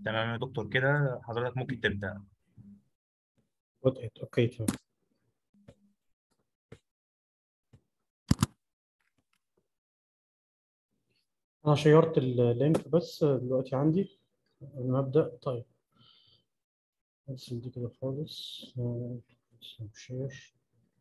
تمام يا دكتور كده حضرتك ممكن تبدأ بدأت اوكي تمام انا شيرت اللينك بس دلوقتي عندي قبل ما ابدا طيب بس دي كده خالص شير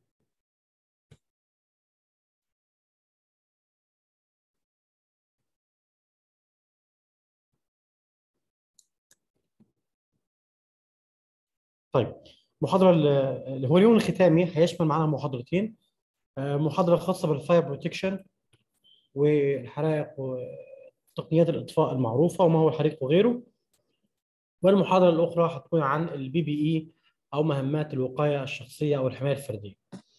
طيب محاضرة اللي هو اليوم الختامي هيشمل معنا محاضرتين آه، محاضرة خاصة بالفاير بروتكشن والحرائق وتقنيات الإطفاء المعروفة وما هو الحريق وغيره والمحاضرة الأخرى هتكون عن البي بي إي أو مهمات الوقاية الشخصية أو الحماية الفردية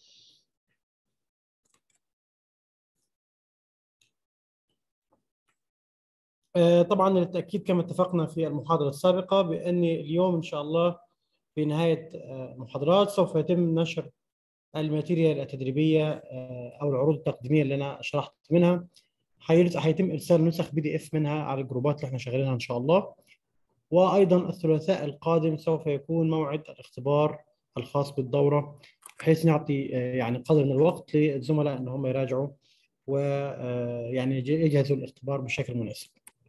آه، طبعا للتأكيد كما اتفقنا في المحاضرة السابقة بأن اليوم إن شاء الله في نهاية المحاضرات سوف يتم نشر الماتيريال التدريبية أو العروض التقديمية اللي أنا شرحت منها هيتم إرسال نسخ بي دي إف منها على الجروبات اللي احنا شغالينها إن شاء الله وأيضا الثلاثاء القادم سوف يكون موعد الاختبار الخاص بالدورة بحيث نعطي يعني قدر من الوقت للزملاء ان هم يراجعوا ويعني يجهزوا الاختبار بشكل مناسب.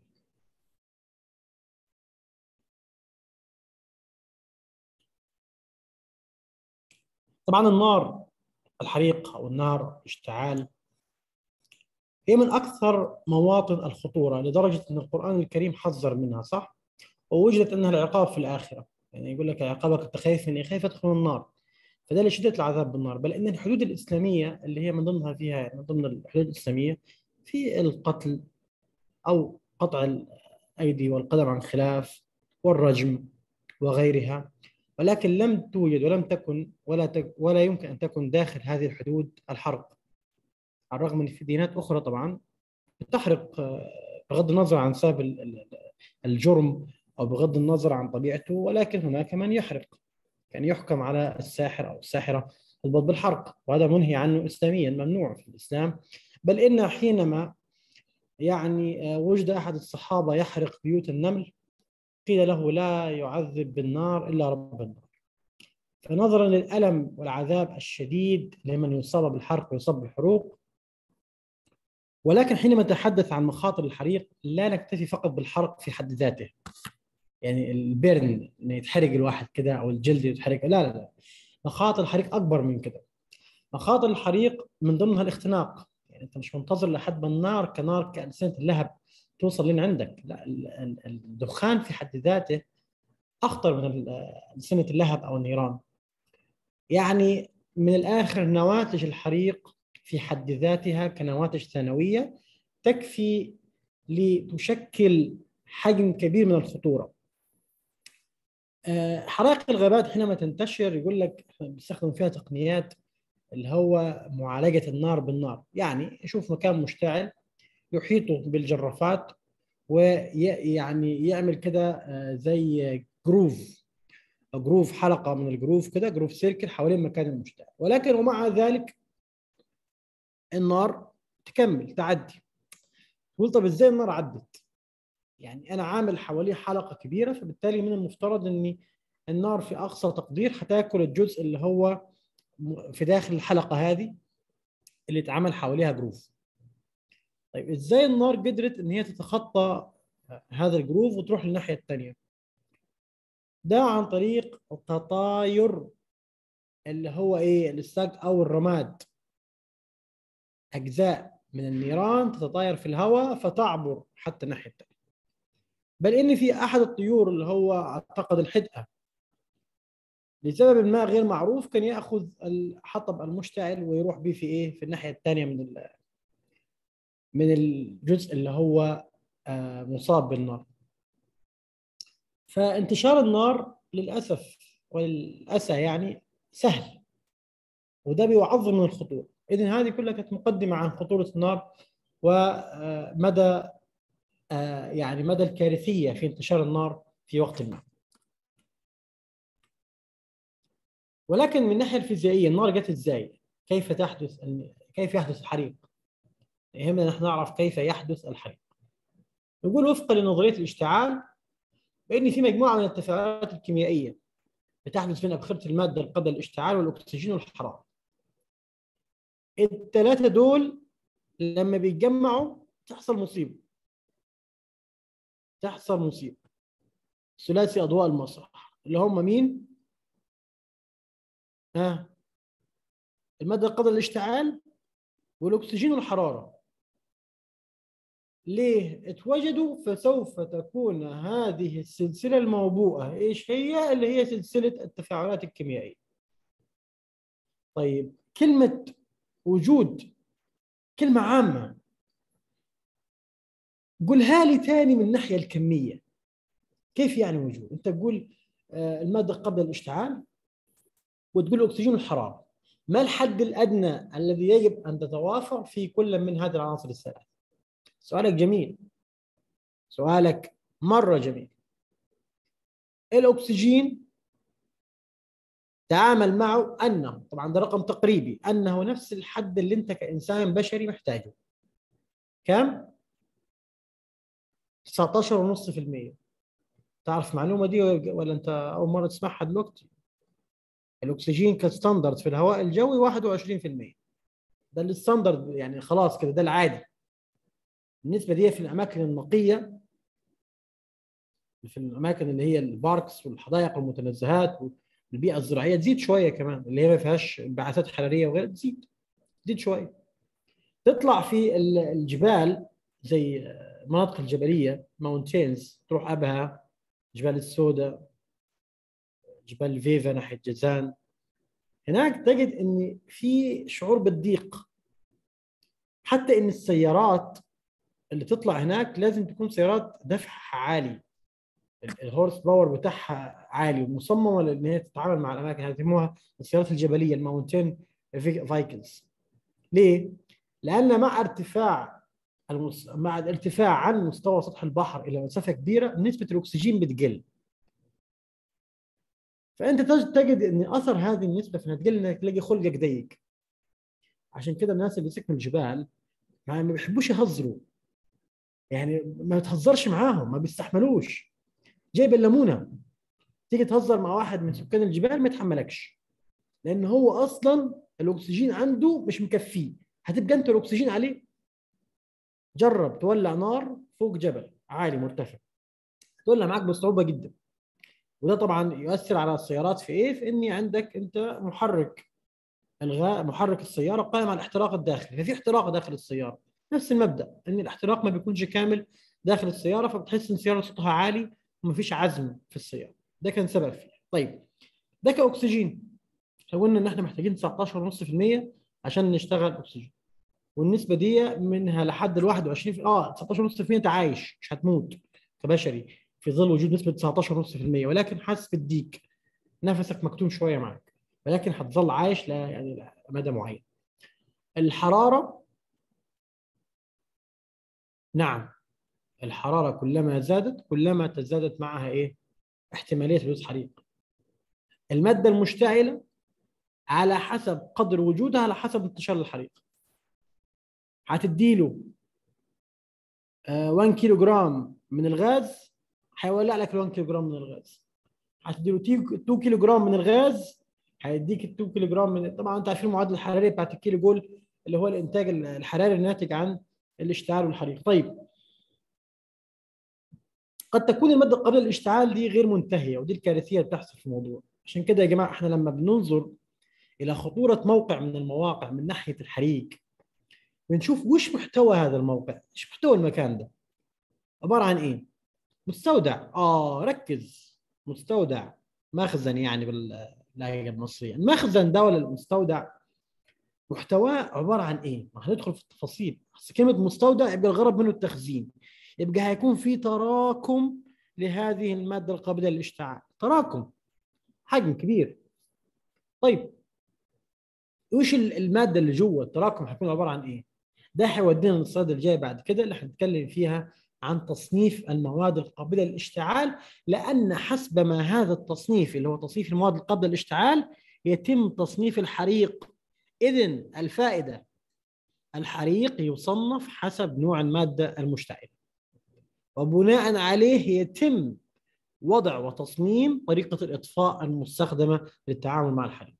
طبعا النار الحريق او النار اشتعال هي من اكثر مواطن الخطوره لدرجه ان القران الكريم حذر منها صح؟ ووجدت انها العقاب في الاخره يعني يقول لك عقابك انت خايف من خايف ادخل النار فده لشده العذاب بالنار بل ان الحدود الاسلاميه اللي هي من ضمنها فيها من ضمن الحدود الاسلاميه في القتل او قطع الايدي والقدم عن خلاف والرجم وغيرها ولكن لم توجد ولم تكن ولا تك ولا يمكن ان تكن داخل هذه الحدود الحرق على الرغم ان في ديانات اخرى طبعا تحرق بغض النظر عن سبب الجرم او بغض النظر عن طبيعته ولكن هناك من يحرق يعني يحكم على الساحر او الساحره البط بالحرق وهذا منهي عنه اسلاميا ممنوع في الاسلام بل ان حينما يعني وجد احد الصحابه يحرق بيوت النمل قيل له لا يعذب بالنار الا رب النار فنظرا للالم والعذاب الشديد لمن يصاب بالحرق ويصاب بالحروق ولكن حينما نتحدث عن مخاطر الحريق لا نكتفي فقط بالحرق في حد ذاته يعني البرن ان يتحرق الواحد كده او الجلد يتحرق لا لا لا مخاطر الحريق اكبر من كده مخاطر الحريق من ضمنها الاختناق يعني انت مش منتظر لحد ما النار كنار كألسنة اللهب توصل لين عندك لا الدخان في حد ذاته اخطر من ألسنة اللهب او النيران يعني من الاخر نواتج الحريق في حد ذاتها كنواتج ثانويه تكفي لتشكل حجم كبير من الخطوره حرائق الغابات حينما تنتشر يقول لك بيستخدم فيها تقنيات اللي هو معالجه النار بالنار يعني يشوف مكان مشتعل يحيطه بالجرافات ويعني يعمل كده زي جروف جروف حلقه من الجروف كده جروف سيركل حوالين مكان المشتعل ولكن ومع ذلك النار تكمل تعدي تقول طب ازاي النار عدت؟ يعني انا عامل حواليه حلقه كبيره فبالتالي من المفترض ان النار في اقصى تقدير هتاكل الجزء اللي هو في داخل الحلقه هذه اللي اتعمل حواليها جروف. طيب ازاي النار قدرت ان هي تتخطى هذا الجروف وتروح للناحيه الثانيه؟ ده عن طريق التطاير اللي هو ايه الساق او الرماد اجزاء من النيران تتطاير في الهواء فتعبر حتى الناحيه الثانيه بل ان في احد الطيور اللي هو اعتقد الحدقه لسبب ما غير معروف كان ياخذ الحطب المشتعل ويروح به في ايه في الناحيه الثانيه من من الجزء اللي هو مصاب بالنار فانتشار النار للاسف وللاسى يعني سهل وده بيعظم من الخطوره اذا هذه كلها كانت مقدمه عن خطوره النار ومدى يعني مدى الكارثيه في انتشار النار في وقت ما. ولكن من الناحيه الفيزيائيه النار جت ازاي؟ كيف تحدث كيف يحدث الحريق؟ يهمنا نحن نعرف كيف يحدث الحريق. نقول وفقا لنظريه الاشتعال بان في مجموعه من التفاعلات الكيميائيه بتحدث بين ابخره الماده قبل الاشتعال والاكسجين والحراره الثلاثه دول لما بيتجمعوا تحصل مصيبه تحصل مصيبه ثلاثي اضواء المسرح اللي هم مين ها الماده قبل الاشتعال والاكسجين والحراره ليه اتوجدوا فسوف تكون هذه السلسله الموبوءه ايش هي اللي هي سلسله التفاعلات الكيميائيه طيب كلمه وجود كلمه عامه قولها لي ثاني من الناحيه الكميه كيف يعني وجود انت تقول آه، الماده قبل الاشتعال وتقول الاكسجين والحراره ما الحد الادنى الذي يجب ان تتوافر في كل من هذه العناصر الثلاث سؤالك جميل سؤالك مره جميل الاكسجين تعامل معه انه طبعا ده رقم تقريبي انه نفس الحد اللي انت كانسان بشري محتاجه كم 19.5% تعرف المعلومه دي ولا انت اول مره تسمعها دلوقتي الاكسجين كستاندرد في الهواء الجوي 21% ده الستاندرد يعني خلاص كده ده العادي النسبه دي في الاماكن النقيه في الاماكن اللي هي الباركس والحدائق والمتنزهات والبيئه الزراعيه تزيد شويه كمان اللي هي ما فيهاش انبعاثات حراريه وغيرها تزيد تزيد شويه تطلع في الجبال زي المناطق الجبليه ماونتينز تروح ابها جبال السوداء جبال فيفا ناحيه جازان هناك تجد ان في شعور بالضيق حتى ان السيارات اللي تطلع هناك لازم تكون سيارات دفعها عالي الهورس باور بتاعها عالي ومصممه لان هي تتعامل مع الاماكن هذه يسموها السيارات الجبليه الماونتين فايكلز ليه؟ لان مع ارتفاع المس... مع الارتفاع عن مستوى سطح البحر الى مسافه كبيره نسبه الاكسجين بتقل فانت تجد ان اثر هذه النسبه في تقل انك تلاقي خلقك ضيق عشان كده الناس اللي سكنوا الجبال ما بيحبوش يهزروا يعني ما تهزرش معاهم ما بيستحملوش جايب الليمونه تيجي تهزر مع واحد من سكان الجبال ما يتحملكش لان هو اصلا الاكسجين عنده مش مكفيه هتبقى انت الاكسجين عليه جرب تولع نار فوق جبل عالي مرتفع تولع معاك بصعوبه جدا وده طبعا يؤثر على السيارات في ايه؟ في اني عندك انت محرك الغاء محرك السياره قائم على الاحتراق الداخلي ففي احتراق داخل السياره نفس المبدا ان الاحتراق ما بيكونش كامل داخل السياره فبتحس ان السياره صوتها عالي ومفيش عزم في السياره ده كان سبب فيه طيب ده كاكسجين احنا قلنا ان احنا محتاجين 19.5% عشان نشتغل اكسجين والنسبه دي منها لحد ال 21 اه 19.5% انت عايش مش هتموت كبشري في ظل وجود نسبه 19.5% ولكن حاسس بالديك نفسك مكتوم شويه معاك ولكن هتظل عايش ل يعني لمدى معين الحراره نعم الحراره كلما زادت كلما تزادت معها ايه احتماليه حدوث حريق الماده المشتعله على حسب قدر وجودها على حسب انتشار الحريق هتديله 1 كيلو جرام من الغاز هيولع لك 1 كيلو جرام من الغاز هتديله 2 كيلو جرام من الغاز هيديك 2 كيلو جرام من طبعا انت عارفين المعادله الحراريه بتاعت الكيلو جول اللي هو الانتاج الحراري الناتج عن الاشتعال والحريق طيب قد تكون الماده قبل الاشتعال دي غير منتهيه ودي الكارثيه اللي بتحصل في الموضوع عشان كده يا جماعه احنا لما بننظر الى خطوره موقع من المواقع من ناحيه الحريق بنشوف وش محتوى هذا الموقع ايش محتوى المكان ده عباره عن ايه مستودع اه ركز مستودع مخزن يعني باللهجه المصريه المخزن ده ولا المستودع محتواه عباره عن ايه؟ ما هندخل في التفاصيل بس كلمه مستودع يبقى الغرض منه التخزين يبقى هيكون في تراكم لهذه الماده القابله للاشتعال تراكم حجم كبير طيب وش الماده اللي جوه التراكم هيكون عباره عن ايه؟ ده هيودينا للصيد الجاي بعد كده اللي هنتكلم فيها عن تصنيف المواد القابله للاشتعال لان حسب ما هذا التصنيف اللي هو تصنيف المواد القابله للاشتعال يتم تصنيف الحريق اذا الفائده الحريق يصنف حسب نوع الماده المشتعله وبناء عليه يتم وضع وتصميم طريقة الإطفاء المستخدمة للتعامل مع الحريق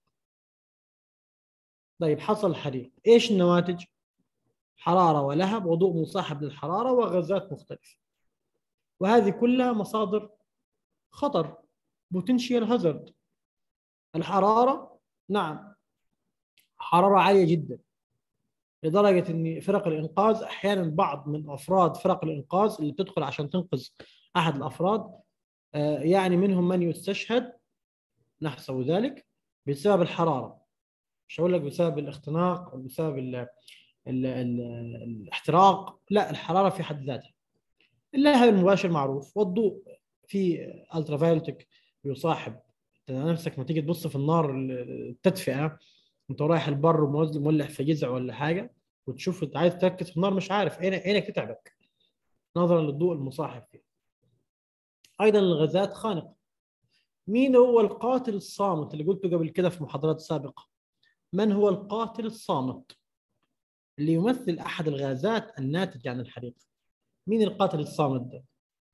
طيب حصل الحريق إيش النواتج؟ حرارة ولهب وضوء مصاحب للحرارة وغازات مختلفة وهذه كلها مصادر خطر بوتنشيال هازارد الحرارة نعم حرارة عالية جدا لدرجة ان فرق الانقاذ احيانا بعض من افراد فرق الانقاذ اللي بتدخل عشان تنقذ احد الافراد آه، يعني منهم من يستشهد نحسب ذلك بسبب الحرارة مش هقول لك بسبب الاختناق او بسبب ال ال ال الاحتراق لا الحرارة في حد ذاتها اللهب المباشر معروف والضوء في الترافايولتك بيصاحب نفسك ما تيجي تبص في النار التدفئه انت رايح البر ومولع في جزع ولا حاجه وتشوف انت عايز تركز في النار مش عارف عينك عينك تتعبك نظرا للضوء المصاحب فيه ايضا الغازات خانقه مين هو القاتل الصامت اللي قلته قبل كده في محاضرات سابقه من هو القاتل الصامت اللي يمثل احد الغازات الناتجه عن الحريق مين القاتل الصامت ده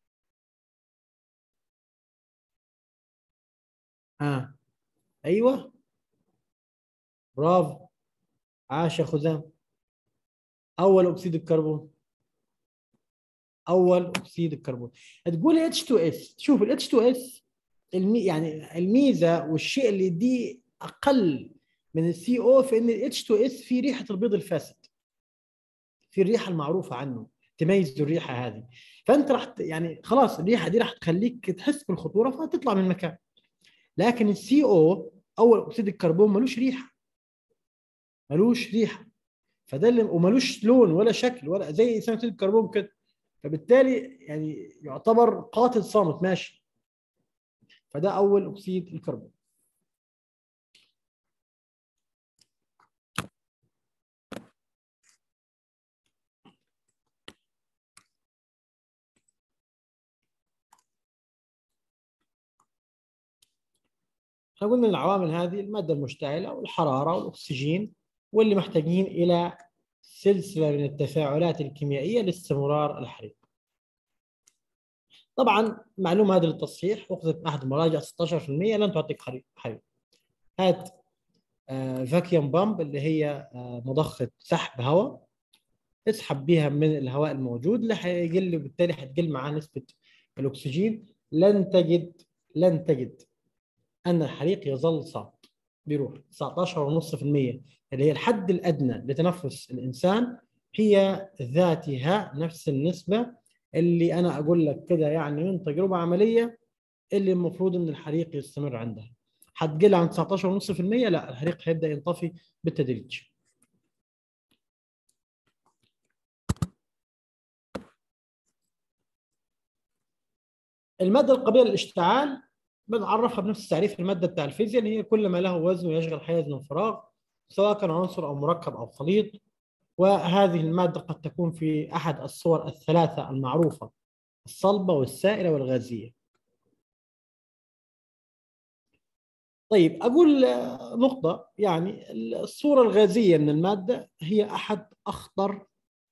ها آه. ايوه برافو عاش يا خزام اول اكسيد الكربون اول اكسيد الكربون تقول H2S شوف ال H2S المي يعني الميزه والشيء اللي دي اقل من السي او في ان ال H2S في ريحه البيض الفاسد في الريحه المعروفه عنه تميز الريحه هذه فانت راح يعني خلاص الريحه دي راح تخليك تحس بالخطوره فتطلع من المكان لكن السي او اول اكسيد الكربون ملوش ريحه ملوش ريحه فده اللي وملوش لون ولا شكل ولا زي ثاني اكسيد الكربون كده فبالتالي يعني يعتبر قاتل صامت ماشي فده اول اكسيد الكربون احنا قلنا العوامل هذه الماده المشتعله والحراره والاكسجين واللي محتاجين الى سلسله من التفاعلات الكيميائيه لاستمرار الحريق. طبعا معلومه هذه للتصحيح اخذت احد المراجع 16% لن تعطيك حريق. هات فاكيوم بامب اللي هي آه، مضخه سحب هواء اسحب بها من الهواء الموجود اللي حيقل وبالتالي حتقل معاه نسبه الاكسجين لن تجد لن تجد ان الحريق يظل صامت بيروح 19.5% اللي هي الحد الادنى لتنفس الانسان هي ذاتها نفس النسبه اللي انا اقول لك كده يعني من تجربه عمليه اللي المفروض ان الحريق يستمر عندها حتقل عن 19.5% لا الحريق هيبدا ينطفي بالتدريج الماده القابله للاشتعال بنعرفها بنفس تعريف الماده بتاع الفيزياء اللي هي كل ما له وزن ويشغل حيز من فراغ سواء كان عنصر او مركب او خليط وهذه الماده قد تكون في احد الصور الثلاثه المعروفه الصلبه والسائله والغازيه. طيب اقول نقطه يعني الصوره الغازيه من الماده هي احد اخطر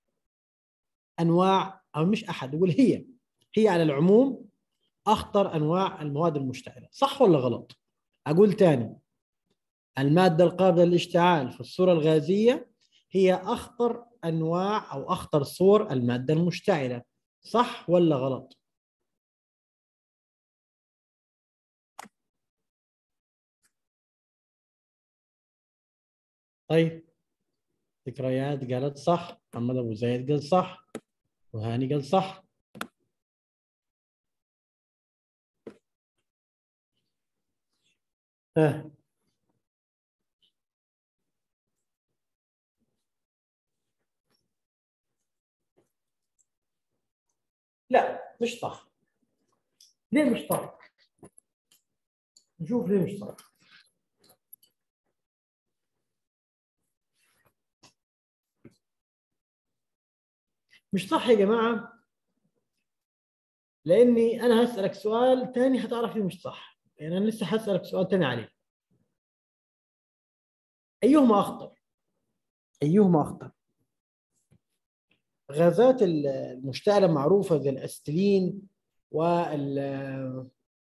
انواع او مش احد اقول هي هي على العموم اخطر انواع المواد المشتعله صح ولا غلط اقول تاني الماده القابله للاشتعال في الصوره الغازيه هي اخطر انواع او اخطر صور الماده المشتعله صح ولا غلط طيب ذكريات قالت صح محمد ابو زيد قال صح وهاني قال صح ها لا مش صح ليه مش صح نشوف ليه مش صح مش صح يا جماعة لأني أنا هسألك سؤال تاني هتعرف ليه مش صح يعني انا لسه هسالك سؤال ثاني عليه ايهما اخطر ايهما اخطر غازات المشتعله معروفه زي الاستلين وال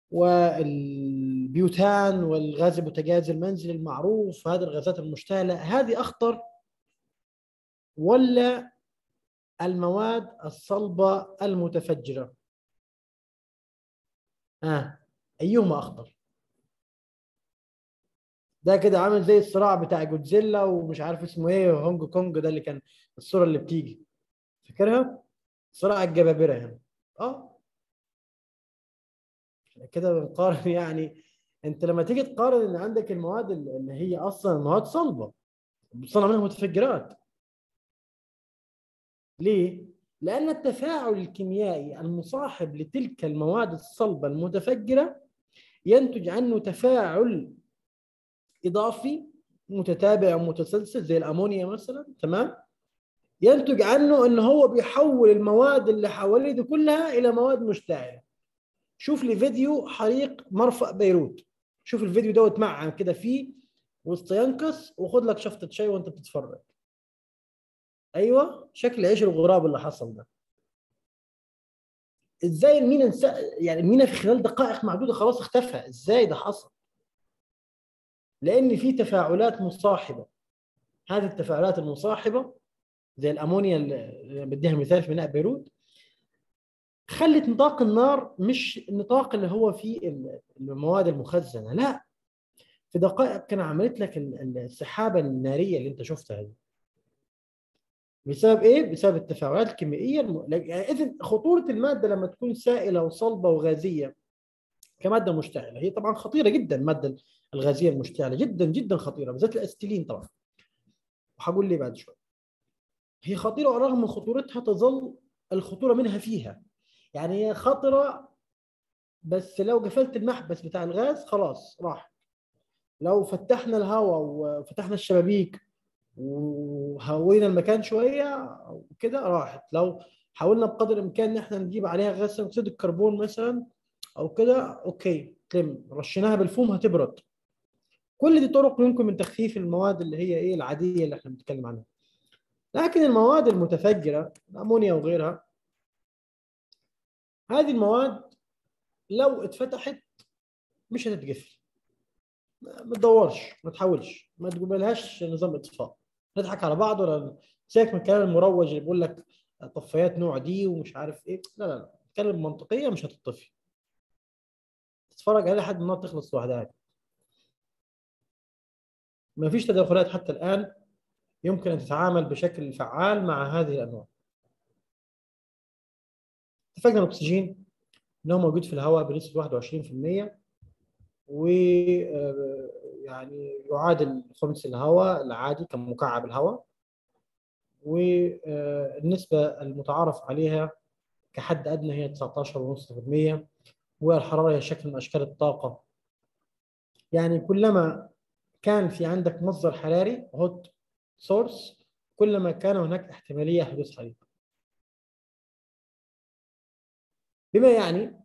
والبيوتان والغاز البوتاجاز المنزلي المعروف هذه الغازات المشتعلة هذه أخطر ولا المواد الصلبة المتفجرة آه. أيهما أخطر ده كده عامل زي الصراع بتاع جودزيلا ومش عارف اسمه ايه هونج كونج ده اللي كان الصورة اللي بتيجي فاكرها؟ صراع الجبابرة يعني اه كده بنقارن يعني انت لما تيجي تقارن ان عندك المواد اللي هي اصلا مواد صلبه بتصنع منها متفجرات ليه؟ لأن التفاعل الكيميائي المصاحب لتلك المواد الصلبة المتفجرة ينتج عنه تفاعل إضافي متتابع ومتسلسل زي الأمونيا مثلا تمام؟ ينتج عنه أنه هو بيحول المواد اللي حواليه دي كلها إلى مواد مشتعلة شوف لي فيديو حريق مرفأ بيروت شوف الفيديو دوت معا كده فيه واستينقص وخد لك شفطة شاي وانت بتتفرج ايوه شكل عيش الغراب اللي حصل ده ازاي المينا نس... يعني المينا في خلال دقائق معدوده خلاص اختفى ازاي ده حصل لان في تفاعلات مصاحبه هذه التفاعلات المصاحبه زي الامونيا اللي بديها مثال في ميناء بيروت خلت نطاق النار مش النطاق اللي هو فيه المواد المخزنه لا في دقائق كان عملت لك السحابه الناريه اللي انت شفتها دي بسبب ايه؟ بسبب التفاعلات الكيميائيه الم... يعني اذا خطوره الماده لما تكون سائله وصلبه وغازيه كماده مشتعله هي طبعا خطيره جدا الماده الغازيه المشتعله جدا جدا خطيره بالذات الاستيلين طبعا وهقول ليه بعد شوي هي خطيره ورغم من خطورتها تظل الخطوره منها فيها يعني هي خطره بس لو قفلت المحبس بتاع الغاز خلاص راح لو فتحنا الهواء وفتحنا الشبابيك وهوينا المكان شويه وكده راحت لو حاولنا بقدر الامكان ان احنا نجيب عليها غاز ثاني اكسيد الكربون مثلا او كده اوكي تلم رشيناها بالفوم هتبرد كل دي طرق يمكن من تخفيف المواد اللي هي ايه العاديه اللي احنا بنتكلم عنها لكن المواد المتفجره الامونيا وغيرها هذه المواد لو اتفتحت مش هتتقفل ما تدورش ما تحاولش ما تقبلهاش نظام اطفاء نضحك على بعض ولا سيبك من الكلام المروج اللي بيقول لك طفايات نوع دي ومش عارف ايه لا لا لا كلام منطقيه مش هتطفي تتفرج عليها لحد ما تخلص لوحدها ما فيش تدخلات حتى الان يمكن ان تتعامل بشكل فعال مع هذه الانواع اتفقنا الاكسجين انه موجود في الهواء بنسبه 21% و يعني يعادل خمس الهواء العادي كمكعب الهواء والنسبة المتعارف عليها كحد أدنى هي 19.5% والحرارة هي شكل من أشكال الطاقة يعني كلما كان في عندك مصدر حراري هوت سورس كلما كان هناك احتمالية حدوث حريق بما يعني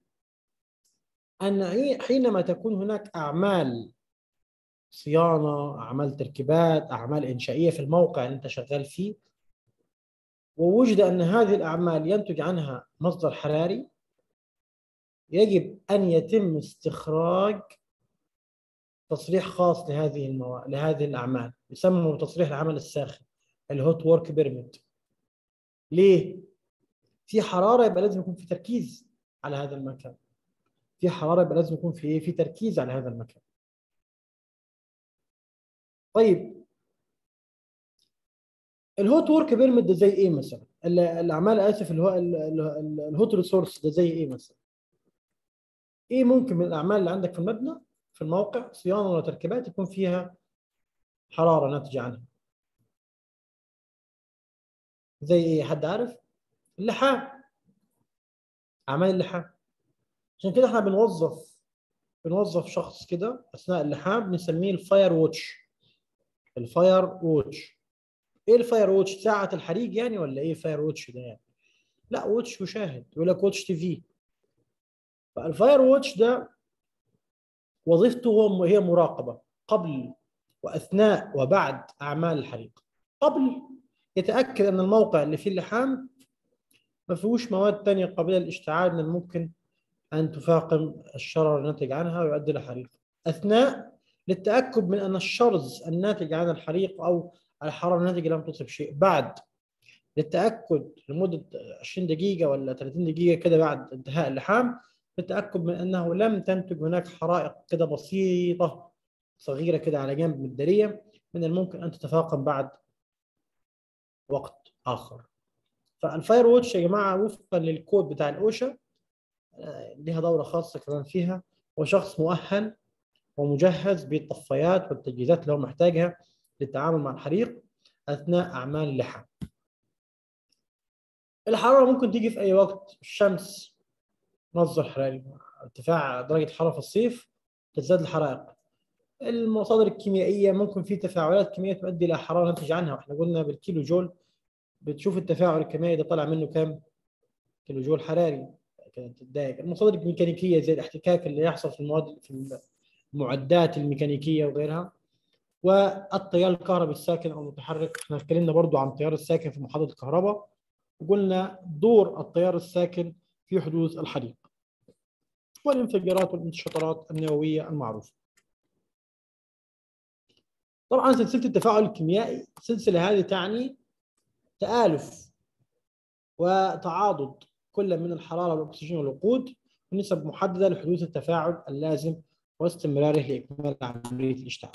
أن حينما تكون هناك أعمال صيانة أعمال تركيبات أعمال إنشائية في الموقع اللي أنت شغال فيه ووجد أن هذه الأعمال ينتج عنها مصدر حراري يجب أن يتم استخراج تصريح خاص لهذه المو... لهذه الأعمال يسمى تصريح العمل الساخن الهوت وورك بيرميت ليه؟ في حرارة يبقى لازم يكون في تركيز على هذا المكان في حرارة يبقى لازم يكون في في تركيز على هذا المكان طيب الهوت ورك بيرميت ده زي ايه مثلا؟ الاعمال اسف اللي هو الهوت ريسورس ده زي ايه مثلا؟ ايه ممكن من الاعمال اللي عندك في المبنى في الموقع صيانه ولا تركيبات يكون فيها حراره ناتجه عنها؟ زي ايه؟ حد عارف؟ اللحام اعمال اللحام عشان كده احنا بنوظف بنوظف شخص كده اثناء اللحام بنسميه الفاير ووتش الفاير ووتش ايه الفاير ووتش ساعه الحريق يعني ولا ايه فاير ووتش ده يعني لا ووتش يشاهد يقول لك ووتش تي في فالفاير ووتش ده وظيفته هو هي مراقبه قبل واثناء وبعد اعمال الحريق قبل يتاكد ان الموقع اللي فيه اللحام ما فيهوش مواد ثانيه قابله للاشتعال من الممكن أن تفاقم الشرر الناتج عنها ويؤدي إلى حريق أثناء للتأكد من أن الشرز الناتج عن الحريق أو الحرارة الناتجة لم تصب شيء بعد للتأكد لمدة 20 دقيقة ولا 30 دقيقة كده بعد انتهاء اللحام للتأكد من أنه لم تنتج هناك حرائق كده بسيطة صغيرة كده على جنب مدارية من الممكن أن تتفاقم بعد وقت آخر فالفاير ووتش يا جماعة وفقا للكود بتاع الأوشا آه، لها دورة خاصة كمان فيها وشخص مؤهل ومجهز بالطفايات والتجهيزات اللي هو محتاجها للتعامل مع الحريق أثناء أعمال اللحام الحرارة ممكن تيجي في أي وقت الشمس مصدر حراري ارتفاع درجة الحرارة في الصيف تزداد الحرائق المصادر الكيميائية ممكن في تفاعلات كيميائية تؤدي إلى حرارة ننتج عنها واحنا قلنا بالكيلو جول بتشوف التفاعل الكيميائي ده طلع منه كام كيلو جول حراري كانت تتضايق المصادر الميكانيكية زي الاحتكاك اللي يحصل في المواد في المعدات الميكانيكية وغيرها والتيار الكهربي الساكن او المتحرك احنا اتكلمنا برضو عن التيار الساكن في محاضره الكهرباء وقلنا دور التيار الساكن في حدوث الحريق والانفجارات والانتشارات النوويه المعروفه طبعا سلسله التفاعل الكيميائي السلسله هذه تعني تآلف وتعاضد كل من الحراره والاكسجين والوقود بنسب محدده لحدوث التفاعل اللازم واستمراره لاكمال عمليه الاشتعال.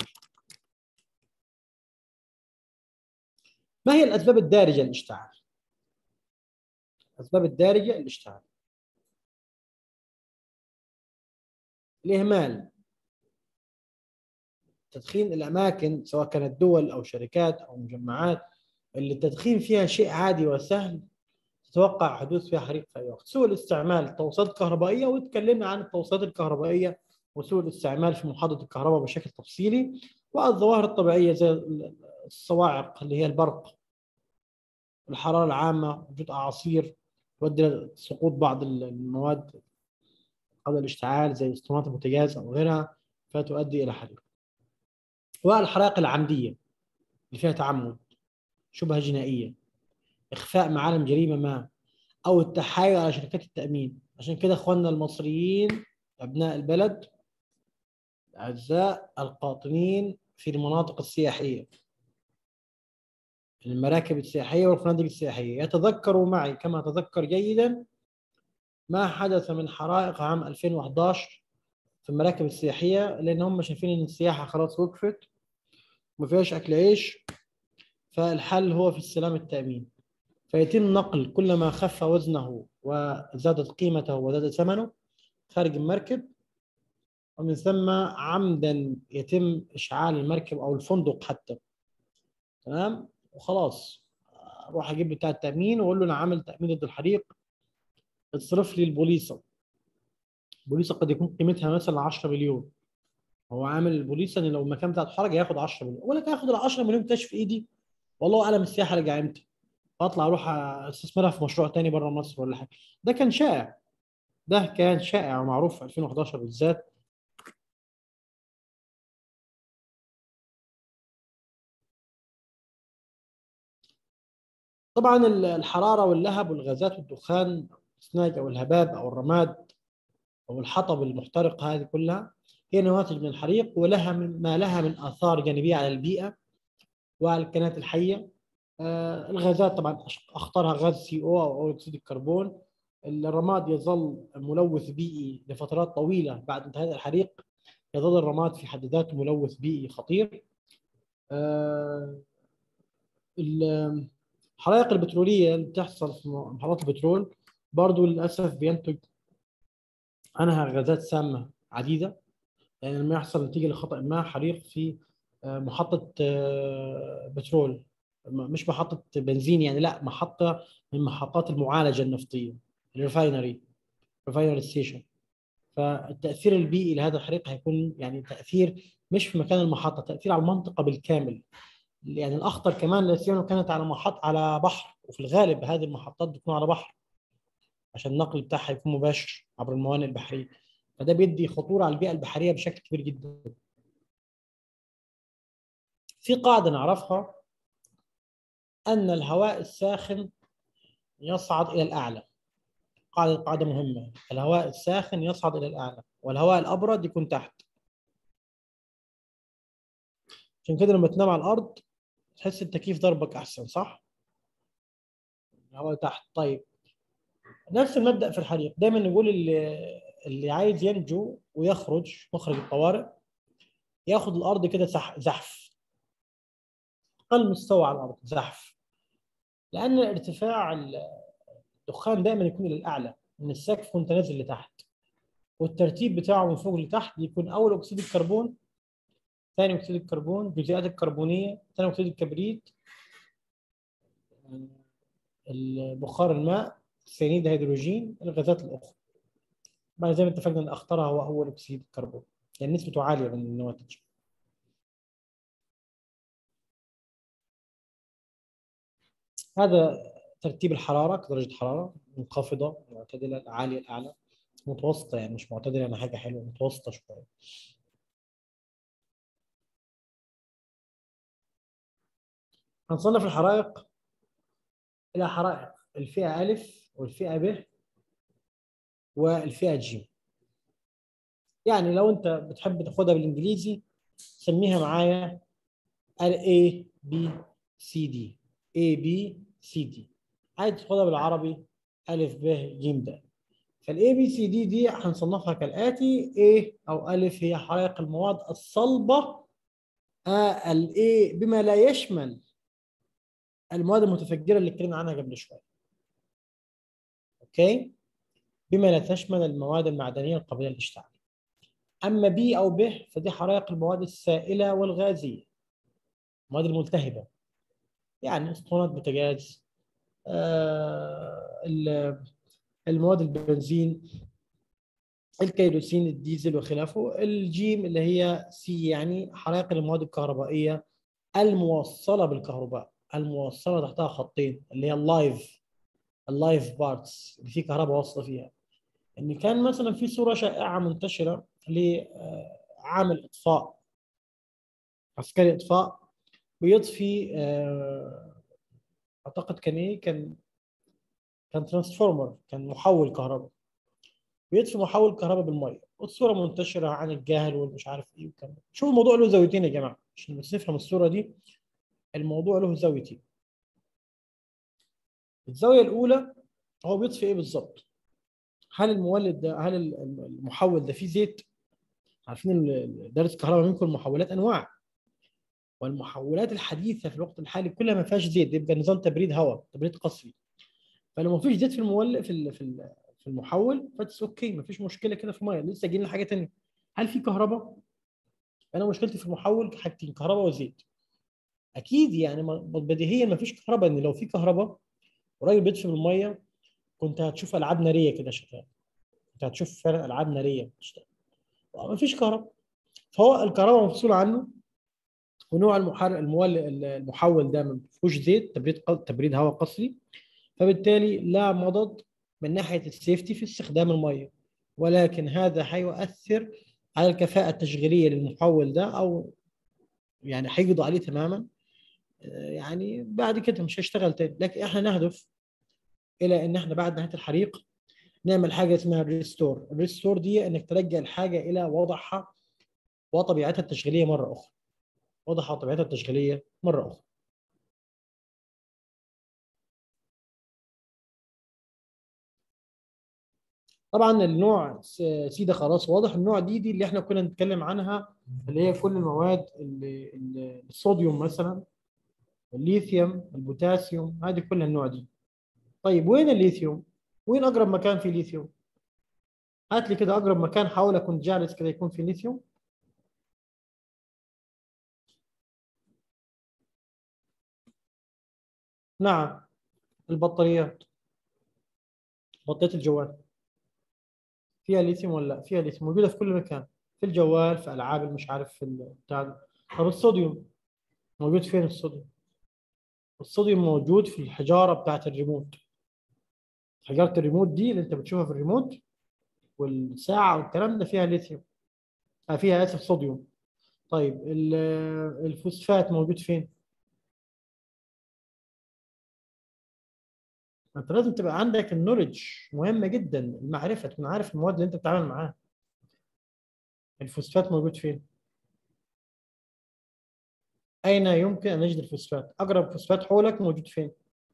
ما هي الاسباب الدارجه للاشتعال؟ الاسباب الدارجه للاشتعال الاهمال تدخين الاماكن سواء كانت دول او شركات او مجمعات اللي التدخين فيها شيء عادي وسهل تتوقع حدوث فيها حريق في اي وقت سوء الاستعمال توصيلات كهربائيه وتكلمنا عن التوصيلات الكهربائيه وسوء الاستعمال في محاضره الكهرباء بشكل تفصيلي والظواهر الطبيعيه زي الصواعق اللي هي البرق الحراره العامه وجود اعاصير تؤدي سقوط بعض المواد قبل الاشتعال زي اسطوانات البوتاجاز او غيرها فتؤدي الى حريق والحرائق العمديه اللي فيها تعمد شبهه جنائيه اخفاء معالم جريمه ما او التحايل على شركات التامين عشان كده اخواننا المصريين ابناء البلد الاعزاء القاطنين في المناطق السياحيه المراكب السياحيه والفنادق السياحيه يتذكروا معي كما اتذكر جيدا ما حدث من حرائق عام 2011 في المراكب السياحيه لان هم شايفين ان السياحه خلاص وقفت وما فيهاش اكل عيش فالحل هو في السلام التامين فيتم نقل كل ما خف وزنه وزادت قيمته وزاد ثمنه خارج المركب ومن ثم عمدا يتم اشعال المركب او الفندق حتى تمام وخلاص اروح اجيب بتاع التامين واقول له انا عامل تامين ضد الحريق اصرف لي البوليصه البوليصه قد يكون قيمتها مثلا 10 مليون هو عامل البوليصه ان لو المكان بتاع الحرج هياخد 10 مليون اقول لك هاخد ال 10 مليون كاش في ايدي والله اعلم السياحه رجع امتى فاطلع اروح استثمرها في مشروع تاني بره مصر ولا حاجه ده كان شائع ده كان شائع ومعروف في 2011 بالذات طبعا الحراره واللهب والغازات والدخان السناج او الهباب او الرماد او الحطب المحترق هذه كلها هي نواتج من الحريق ولها من ما لها من اثار جانبيه على البيئه والكائنات الحيه آه الغازات طبعا اخطرها غاز سي او او اكسيد الكربون الرماد يظل ملوث بيئي لفترات طويله بعد انتهاء الحريق يظل الرماد في حد ذاته ملوث بيئي خطير آه الحرائق البتروليه اللي بتحصل في محطات البترول برضو للاسف بينتج عنها غازات سامه عديده يعني لما يحصل نتيجه لخطا ما حريق في آه، محطه آه، بترول مش محطه بنزين يعني لا محطه من محطات المعالجه النفطيه الريفاينري ريفاينري ستيشن فالتاثير البيئي لهذا الحريق هيكون يعني تاثير مش في مكان المحطه تاثير على المنطقه بالكامل يعني الاخطر كمان لا سيما كانت على محط على بحر وفي الغالب هذه المحطات بتكون على بحر عشان النقل بتاعها يكون مباشر عبر الموانئ البحريه فده بيدي خطوره على البيئه البحريه بشكل كبير جدا في قاعده نعرفها ان الهواء الساخن يصعد الى الاعلى قاعدة قاعدة مهمة الهواء الساخن يصعد إلى الأعلى والهواء الأبرد يكون تحت عشان كده لما تنام على الأرض تحس التكييف ضربك أحسن صح؟ الهواء تحت طيب نفس المبدأ في الحريق دايما نقول اللي اللي عايز ينجو ويخرج مخرج الطوارئ ياخد الأرض كده زح- زحف أقل مستوى على الأرض زحف لأن ارتفاع الدخان دائما يكون إلى الأعلى من السقف وأنت نازل لتحت والترتيب بتاعه من فوق لتحت يكون أول أكسيد الكربون ثاني أكسيد الكربون الجزيئات الكربونية ثاني أكسيد الكبريت البخار الماء ثاني الهيدروجين الغازات الأخرى بعد زي ما اتفقنا ان اخطرها هو اول اكسيد الكربون يعني نسبته عاليه من النواتج هذا ترتيب الحراره درجه حراره منخفضه معتدله عاليه الاعلى متوسطه يعني مش معتدله يعني حاجه حلوه متوسطه شويه هنصنف الحرائق الى حرائق الفئه الف والفئه ب والفئه ج يعني لو انت بتحب تاخدها بالانجليزي سميها معايا ال A B C D A B C D عايز تاخدها بالعربي ألف ب ج د فالاي بي سي دي دي هنصنفها كالآتي A أو ألف هي حرائق المواد الصلبة الاي بما لا يشمل المواد المتفجرة اللي اتكلمنا عنها قبل شوية اوكي بما لا تشمل المواد المعدنية القابلة للاشتعال اما بي او ب فدي حرائق المواد السائله والغازيه المواد الملتهبه يعني اسطوانات بوتاجاز آه المواد البنزين الكيروسين الديزل وخلافه الجيم اللي هي سي يعني حرائق المواد الكهربائيه الموصله بالكهرباء الموصله تحتها خطين اللي هي اللايف اللايف بارتس اللي فيه كهرباء واصله فيها ان كان مثلا في صوره شائعه منتشره لعامل اطفاء عسكري اطفاء ويطفي اعتقد كان ايه كان كان ترانسفورمر كان محول كهرباء بيطفي محول كهرباء بالميه والصوره منتشره عن الجاهل والمش عارف ايه وكان شوف الموضوع له زاويتين يا جماعه عشان بس نفهم الصوره دي الموضوع له زاويتين الزاويه الاولى هو بيطفي ايه بالظبط هل المولد ده هل المحول ده فيه زيت عارفين درس كهرباء منكم المحولات انواع والمحولات الحديثه في الوقت الحالي كلها ما فيهاش زيت يبقى نظام تبريد هواء تبريد قصري فلو ما فيش زيت في المولد في في في المحول فاتس اوكي ما فيش مشكله كده في ميه لسه جايين حاجه ثانيه هل في كهرباء انا مشكلتي في المحول حاجتين كهرباء وزيت اكيد يعني بديهيا ما فيش كهرباء ان لو في كهرباء وراجل بيطفي بالميه كنت هتشوف العاب ناريه كده شغاله كنت هتشوف فعلا العاب ناريه بتشتغل ما فيش كهرباء فهو الكهرباء مفصول عنه ونوع المحرك المولد المحول ده ما فيهوش زيت تبريد تبريد هواء قصري فبالتالي لا مضض من ناحيه السيفتي في استخدام الميه ولكن هذا حيؤثر على الكفاءه التشغيليه للمحول ده او يعني حيقضي عليه تماما يعني بعد كده مش هيشتغل تاني لكن احنا نهدف الى ان احنا بعد نهايه الحريق نعمل حاجه اسمها الريستور الريستور دي انك ترجع الحاجه الى وضعها وطبيعتها التشغيليه مره اخرى وضعها وطبيعتها التشغيليه مره اخرى طبعا النوع سي ده خلاص واضح النوع دي دي اللي احنا كنا نتكلم عنها اللي هي كل المواد اللي الصوديوم مثلا الليثيوم البوتاسيوم هذه كلها النوع دي طيب وين الليثيوم وين اقرب مكان فيه ليثيوم هات لي كده اقرب مكان حاول اكون جالس كده يكون فيه ليثيوم نعم البطاريات بطارية الجوال فيها ليثيوم ولا لا فيها ليثيوم موجودة في كل مكان في الجوال في العاب المش عارف في بتاع طب الصوديوم موجود فين الصوديوم الصوديوم موجود في الحجارة بتاعت الريموت حجارة الريموت دي اللي انت بتشوفها في الريموت والساعة والكلام ده فيها ليثيوم آه فيها اسف صوديوم طيب الفوسفات موجود فين؟ انت لازم تبقى عندك النولج مهمه جدا المعرفه تكون عارف المواد اللي انت بتتعامل معاها الفوسفات موجود فين اين يمكن ان نجد الفوسفات اقرب فوسفات حولك موجود فين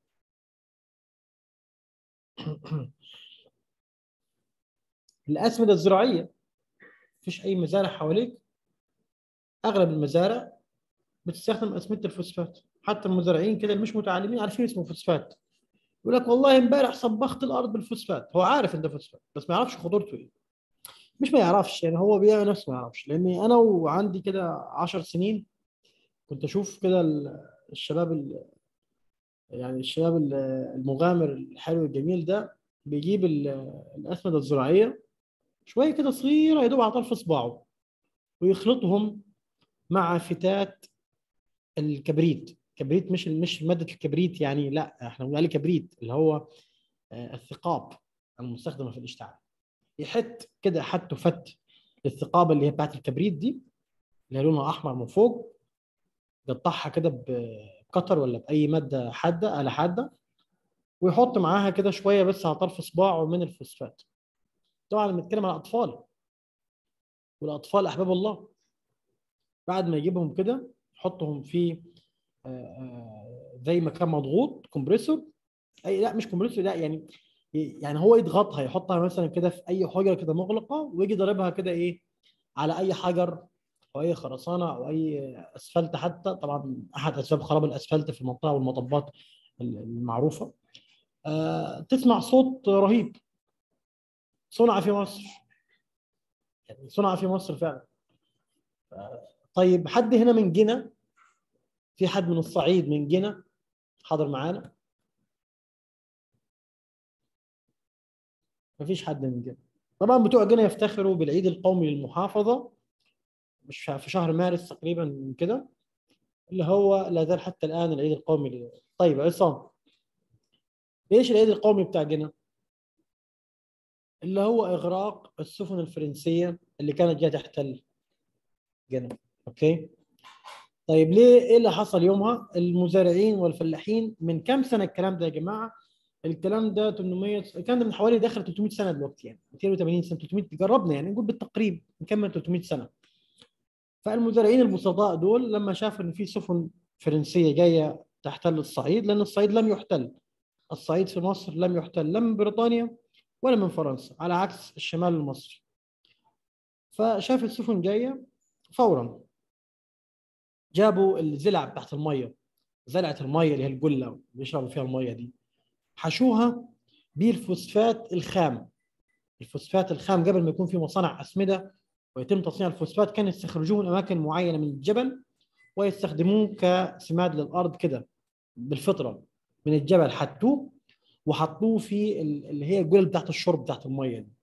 الاسمده الزراعيه مفيش اي مزارع حواليك اغلب المزارع بتستخدم اسمده الفوسفات حتى المزارعين كده اللي مش متعلمين عارفين اسمه فوسفات يقول لك والله امبارح صبخت الارض بالفوسفات هو عارف ان ده فوسفات بس ما يعرفش خطورته ايه مش ما يعرفش يعني هو بيعمل نفسه ما يعرفش لاني انا وعندي كده 10 سنين كنت اشوف كده ال- الشباب ال- يعني الشباب ال- المغامر الحلو الجميل ده بيجيب ال- الاسمده الزراعيه شويه كده صغيره يا دوب على طرف صباعه ويخلطهم مع فتات الكبريت كبريت مش مش ماده الكبريت يعني لا احنا بنقول عليه كبريت اللي هو آه، الثقاب المستخدمه في الاشتعال يحط كده حته فت الثقابه اللي هي بتاعت الكبريت دي اللي هي لونها احمر من فوق يقطعها كده بقطر ولا باي ماده حاده آلة حاده ويحط معاها كده شويه بس على طرف صباعه من الفوسفات طبعا بنتكلم على الاطفال والاطفال احباب الله بعد ما يجيبهم كده يحطهم في آه، آه، زي مكان مضغوط كومبريسور اي لا مش كومبريسور لا يعني يعني هو يضغطها يحطها مثلا كده في اي حجره كده مغلقه ويجي ضاربها كده ايه على اي حجر او اي خرسانه او اي اسفلت حتى طبعا احد اسباب خراب الاسفلت في المنطقه والمطبات المعروفه آه تسمع صوت رهيب صنع في مصر يعني صنع في مصر فعلا آه، طيب حد هنا من جنة في حد من الصعيد من جنة حاضر معانا مفيش حد من جنة طبعا بتوع جنة يفتخروا بالعيد القومي للمحافظة مش في شهر مارس تقريبا من كده اللي هو لا زال حتى الآن العيد القومي ل... طيب عصام ايش العيد القومي بتاع جنة؟ اللي هو إغراق السفن الفرنسية اللي كانت جاية تحتل جنة أوكي؟ طيب ليه ايه اللي حصل يومها؟ المزارعين والفلاحين من كام سنه الكلام ده يا جماعه؟ الكلام ده 800 الكلام ده من حوالي داخل 300 سنه دلوقتي يعني 280 سنه 300 جربنا يعني نقول بالتقريب نكمل 300 سنه. فالمزارعين البسطاء دول لما شافوا ان في سفن فرنسيه جايه تحتل الصعيد لان الصعيد لم يحتل. الصعيد في مصر لم يحتل لا من بريطانيا ولا من فرنسا على عكس الشمال المصري. فشاف السفن جايه فورا جابوا الزلع بتاعت الميه زلعه الميه اللي هي الجله اللي بيشربوا فيها الميه دي حشوها بالفوسفات الخام الفوسفات الخام قبل ما يكون في مصانع اسمده ويتم تصنيع الفوسفات كانوا يستخرجوه من اماكن معينه من الجبل ويستخدموه كسماد للارض كده بالفطره من الجبل حطوه وحطوه في اللي هي الجلل بتاعت الشرب بتاعت الميه دي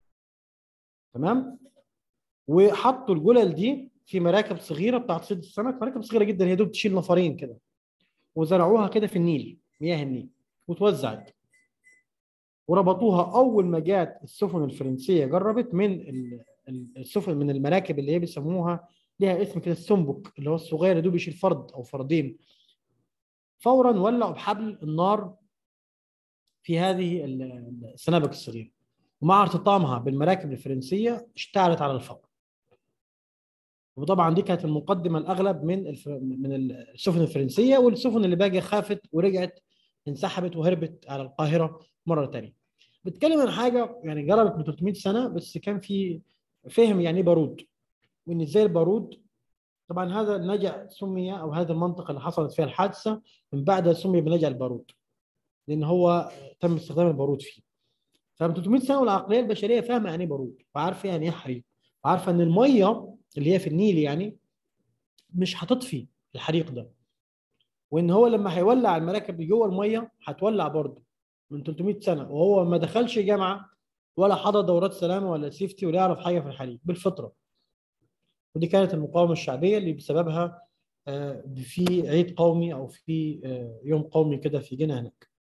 تمام وحطوا الجلل دي في مراكب صغيره بتاعت صيد السمك مراكب صغيره جدا هي دوب تشيل نفرين كده وزرعوها كده في النيل مياه النيل وتوزعت وربطوها اول ما جات السفن الفرنسيه جربت من السفن من المراكب اللي هي بيسموها ليها اسم كده السنبك اللي هو الصغير يا دوب يشيل فرد او فردين فورا ولعوا بحبل النار في هذه السنابك الصغيره ومع ارتطامها بالمراكب الفرنسيه اشتعلت على الفور وطبعا دي كانت المقدمه الاغلب من الف... من السفن الفرنسيه والسفن اللي باقي خافت ورجعت انسحبت وهربت على القاهره مره ثانيه. بتكلم عن حاجه يعني جربت من 300 سنه بس كان في فهم يعني ايه بارود وان ازاي البارود طبعا هذا النجع سمي او هذا المنطقه اللي حصلت فيها الحادثه من بعدها سمي بنجع البارود لان هو تم استخدام البارود فيه. فمن 300 سنه والعقليه البشريه فاهمه يعني ايه بارود وعارفه يعني ايه حريق وعارفه ان الميه اللي هي في النيل يعني مش هتطفي الحريق ده وان هو لما هيولع المراكب اللي جوه الميه هتولع برضه من 300 سنه وهو ما دخلش جامعه ولا حضر دورات سلامه ولا سيفتي ولا يعرف حاجه في الحريق بالفطره ودي كانت المقاومه الشعبيه اللي بسببها في عيد قومي او في يوم قومي كده في جنة هناك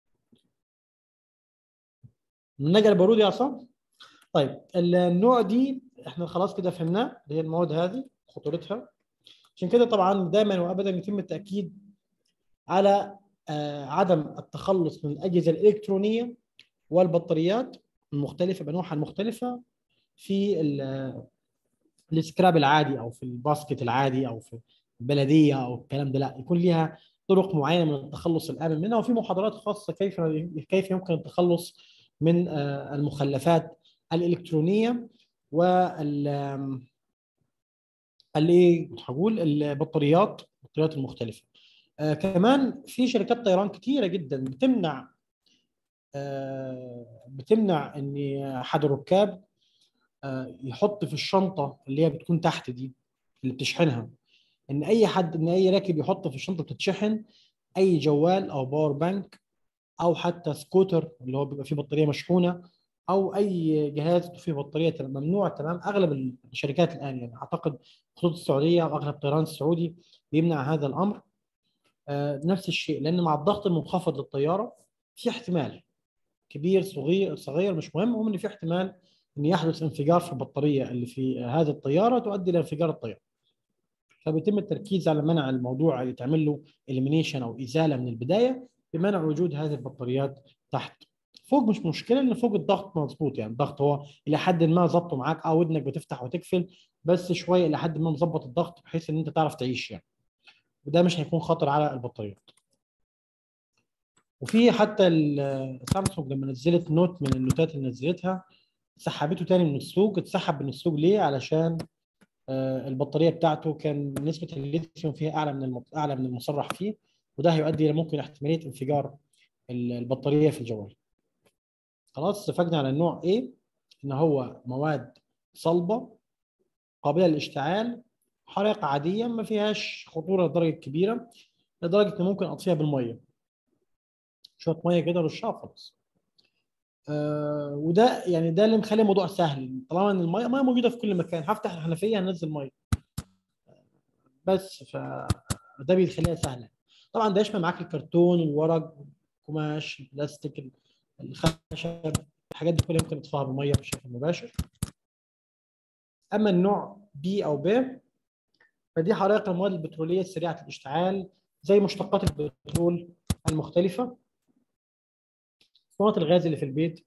النجا البارودي يا عصام طيب النوع دي احنا خلاص كده فهمناه اللي هي المواد هذه خطورتها عشان كده طبعا دائما وابدا يتم التاكيد على آه، عدم التخلص من الاجهزه الالكترونيه والبطاريات المختلفه بانواعها المختلفه في ال- السكراب العادي او في الباسكت العادي او في البلديه او الكلام ده لا يكون ليها طرق معينه من التخلص الامن منها وفي محاضرات خاصه كيف كيف يمكن التخلص من آه، المخلفات الالكترونيه وال اللي هقول البطاريات البطاريات المختلفه آه كمان في شركات طيران كثيره جدا بتمنع آه بتمنع ان احد الركاب آه يحط في الشنطه اللي هي بتكون تحت دي اللي بتشحنها ان اي حد ان اي راكب يحط في الشنطه بتتشحن اي جوال او باور بانك او حتى سكوتر اللي هو بيبقى فيه بطاريه مشحونه او اي جهاز فيه بطاريه تمام- ممنوع تمام اغلب الشركات الان يعني اعتقد خطوط السعوديه واغلب الطيران السعودي بيمنع هذا الامر آه، نفس الشيء لان مع الضغط المنخفض للطياره في احتمال كبير صغير صغير مش مهم المهم ان في احتمال ان يحدث انفجار في البطاريه اللي في هذه الطياره تؤدي الى انفجار الطياره فبيتم التركيز على منع الموضوع اللي تعمل له اليمينيشن او ازاله من البدايه بمنع وجود هذه البطاريات تحت فوق مش مشكله لان فوق الضغط مظبوط يعني الضغط هو الى حد ما ظبطه معاك اه ودنك بتفتح وتقفل بس شويه الى حد ما مظبط الضغط بحيث ان انت تعرف تعيش يعني وده مش هيكون خطر على البطاريات وفي حتى ال- سامسونج لما نزلت نوت من النوتات اللي نزلتها سحبته تاني من السوق اتسحب من السوق ليه علشان آه، البطاريه بتاعته كان نسبه الليثيوم فيها اعلى من الم- اعلى من المصرح فيه وده هيؤدي الى ممكن احتماليه انفجار ال- البطاريه في الجوال خلاص اتفقنا على النوع A ان هو مواد صلبه قابله للاشتعال حرائق عاديه ما فيهاش خطوره لدرجه كبيره لدرجه ان ممكن اطفيها بالميه شويه ميه كده رشها خلاص آه وده يعني ده اللي مخلي الموضوع سهل طالما ان الميه ميه موجوده في كل مكان هفتح الحنفيه هنزل ميه بس فده بيخليها سهله طبعا ده يشمل معاك الكرتون الورق القماش البلاستيك الخشب الحاجات دي كلها ممكن تطفيها بالميه بشكل مباشر اما النوع بي او ب فدي حرائق المواد البتروليه السريعه الاشتعال زي مشتقات البترول المختلفه اسطوانات الغاز اللي في البيت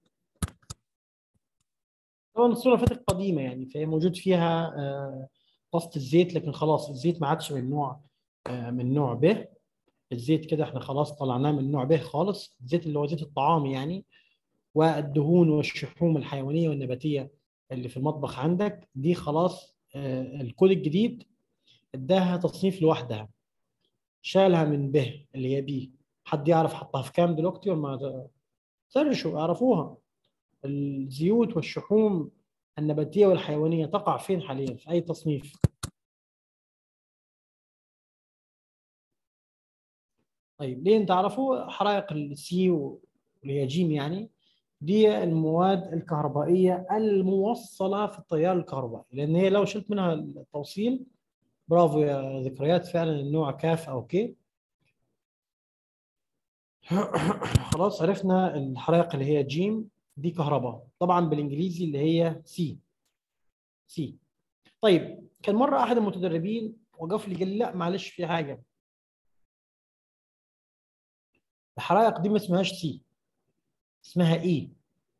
طبعا الصوره اللي فاتت قديمه يعني فهي موجود فيها آه، طاسه الزيت لكن خلاص الزيت ما عادش من نوع آه، من نوع ب الزيت كده احنا خلاص طلعناه من نوع ب خالص الزيت اللي هو زيت الطعام يعني والدهون والشحوم الحيوانيه والنباتيه اللي في المطبخ عندك دي خلاص آه، الكود الجديد اداها تصنيف لوحدها شالها من ب اللي هي بي حد يعرف حطها في كام دلوقتي ولا ما سرشوا اعرفوها الزيوت والشحوم النباتيه والحيوانيه تقع فين حاليا في اي تصنيف طيب ليه تعرفوا حرائق السي واللي هي جيم يعني دي المواد الكهربائيه الموصله في التيار الكهربائي لان هي لو شلت منها التوصيل برافو يا ذكريات فعلا النوع كاف او كي خلاص عرفنا الحرائق اللي هي جيم دي كهرباء طبعا بالانجليزي اللي هي سي سي طيب كان مره احد المتدربين وقف لي قال لي لا معلش في حاجه الحرائق دي ما اسمهاش سي اسمها اي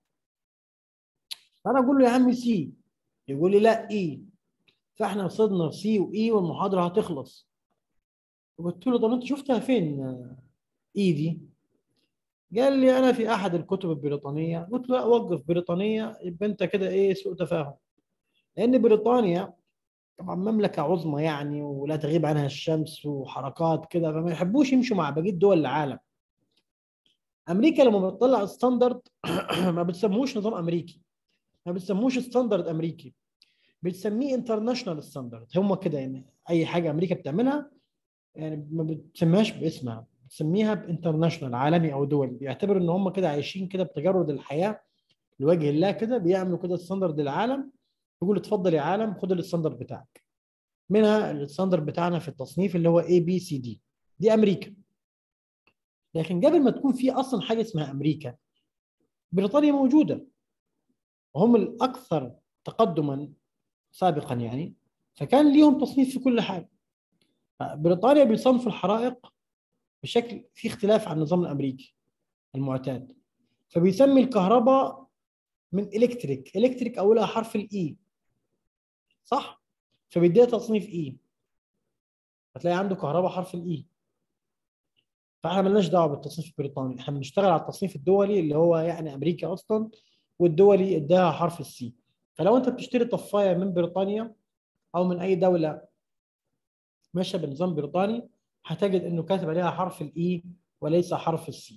فانا اقول له يا عم سي يقول لي لا اي فاحنا وصلنا سي واي والمحاضره هتخلص قلت له طب انت شفتها فين اي دي قال لي انا في احد الكتب البريطانيه قلت له لا وقف بريطانيه يبقى انت كده ايه سوء تفاهم لان بريطانيا طبعا مملكه عظمى يعني ولا تغيب عنها الشمس وحركات كده فما يحبوش يمشوا مع بقيه دول العالم امريكا لما بتطلع ستاندرد ما بتسموش نظام امريكي ما بتسموش ستاندرد امريكي بتسميه انترناشونال ستاندرد هم كده يعني اي حاجه امريكا بتعملها يعني ما بتسميهاش باسمها بتسميها بانترناشونال عالمي او دولي بيعتبر ان هم كده عايشين كده بتجرد الحياه لوجه الله كده بيعملوا كده ستاندرد للعالم يقول اتفضل يا عالم خد الستاندرد بتاعك منها الستاندرد بتاعنا في التصنيف اللي هو اي بي سي دي دي امريكا لكن قبل ما تكون في اصلا حاجه اسمها امريكا بريطانيا موجوده وهم الاكثر تقدما سابقا يعني فكان ليهم تصنيف في كل حاجه بريطانيا بيصنفوا الحرائق بشكل في اختلاف عن النظام الامريكي المعتاد فبيسمي الكهرباء من الكتريك الكتريك اولها حرف الاي صح فبيديها تصنيف اي هتلاقي عنده كهرباء حرف الاي فاحنا مالناش دعوه بالتصنيف البريطاني احنا بنشتغل على التصنيف الدولي اللي هو يعني امريكا اصلا والدولي اداها حرف السي فلو انت بتشتري طفايه من بريطانيا او من اي دوله ماشيه بنظام بريطاني هتجد انه كاتب عليها حرف الاي وليس حرف السي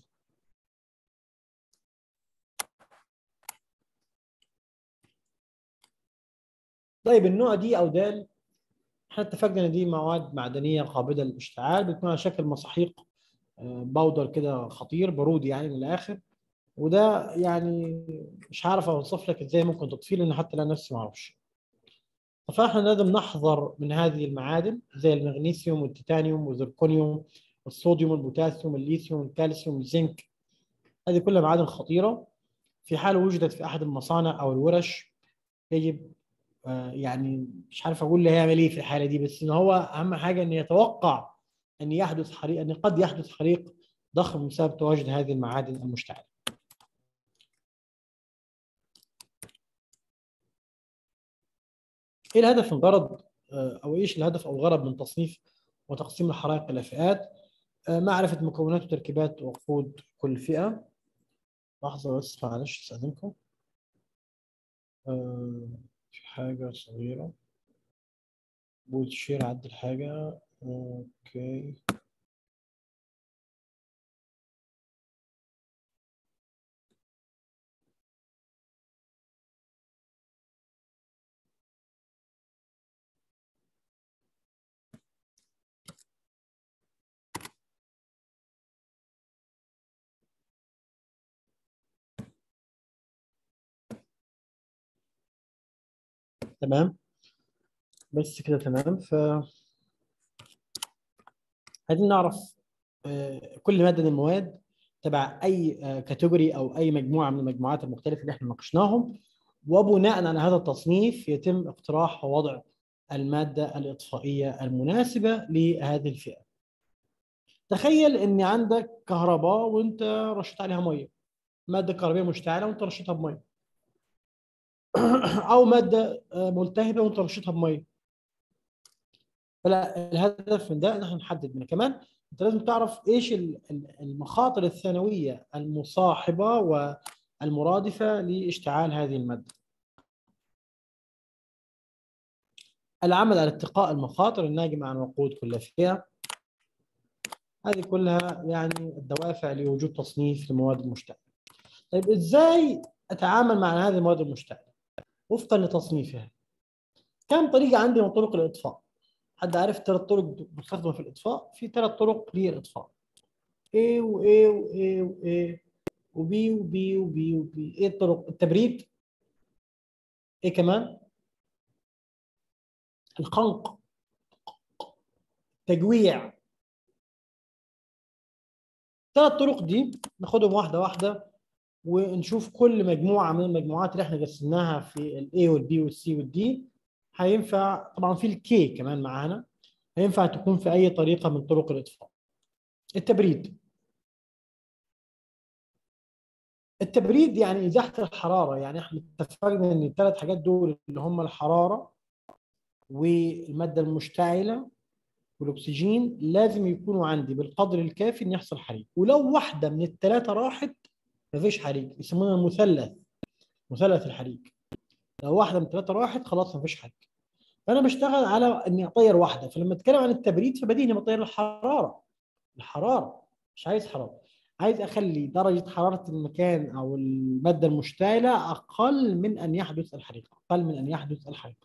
طيب النوع دي او دال احنا اتفقنا ان دي مواد معدنيه قابله للاشتعال بتكون على شكل مساحيق باودر كده خطير بارودي يعني من الاخر وده يعني مش عارف اوصف لك ازاي ممكن تطفيه لان حتى انا نفسي ما اعرفش فاحنا لازم نحذر من هذه المعادن زي المغنيسيوم والتيتانيوم والزركونيوم والصوديوم والبوتاسيوم الليثيوم الكالسيوم الزنك هذه كلها معادن خطيره في حال وجدت في احد المصانع او الورش يجب يعني مش عارف اقول له هيعمل ايه في الحاله دي بس ان هو اهم حاجه ان يتوقع ان يحدث حريق ان قد يحدث حريق ضخم بسبب تواجد هذه المعادن المشتعله. ايه الهدف من غرض او ايش الهدف او الغرض من تصنيف وتقسيم الحرائق الى فئات؟ معرفه مكونات وتركيبات وقود كل فئه. لحظه بس معلش استاذنكم. في حاجه صغيره. بوت شير عدل حاجه اوكي تمام بس كده تمام ف عايزين نعرف كل ماده من المواد تبع اي كاتيجوري او اي مجموعه من المجموعات المختلفه اللي احنا ناقشناهم وبناء على هذا التصنيف يتم اقتراح ووضع الماده الاطفائيه المناسبه لهذه الفئه. تخيل ان عندك كهرباء وانت رشيت عليها ميه. ماده كهربائيه مشتعله وانت رشيتها بميه. او ماده ملتهبه وانت رشيتها بميه. فلا الهدف من ده ان احنا نحدد منه كمان انت لازم تعرف ايش المخاطر الثانويه المصاحبه والمرادفه لاشتعال هذه الماده. العمل على اتقاء المخاطر الناجمه عن وقود كل فئه. هذه كلها يعني الدوافع لوجود تصنيف للمواد المشتعله. طيب ازاي اتعامل مع هذه المواد المشتعله؟ وفقا لتصنيفها. كم طريقه عندي من طرق الاطفاء؟ حد عارف ثلاث طرق مستخدمه في الاطفاء في ثلاث طرق للاطفاء A و A و A و A و B و B و B و B ايه الطرق التبريد ايه كمان الخنق تجويع ثلاث طرق دي ناخدهم واحده واحده ونشوف كل مجموعه من المجموعات اللي احنا قسمناها في الاي والبي والسي والدي هينفع طبعا في الكي كمان معانا هينفع تكون في اي طريقه من طرق الاطفاء التبريد التبريد يعني ازاحه الحراره يعني احنا اتفقنا ان الثلاث حاجات دول اللي هم الحراره والماده المشتعله والاكسجين لازم يكونوا عندي بالقدر الكافي ان يحصل حريق ولو واحده من الثلاثه راحت مفيش حريق يسمونها المثلث مثلث الحريق لو واحده من الثلاثه راحت خلاص مفيش حريق فانا بشتغل على اني اطير واحده فلما اتكلم عن التبريد فبديهي بطير الحراره الحراره مش عايز حراره عايز اخلي درجه حراره المكان او الماده المشتعله اقل من ان يحدث الحريق اقل من ان يحدث الحريق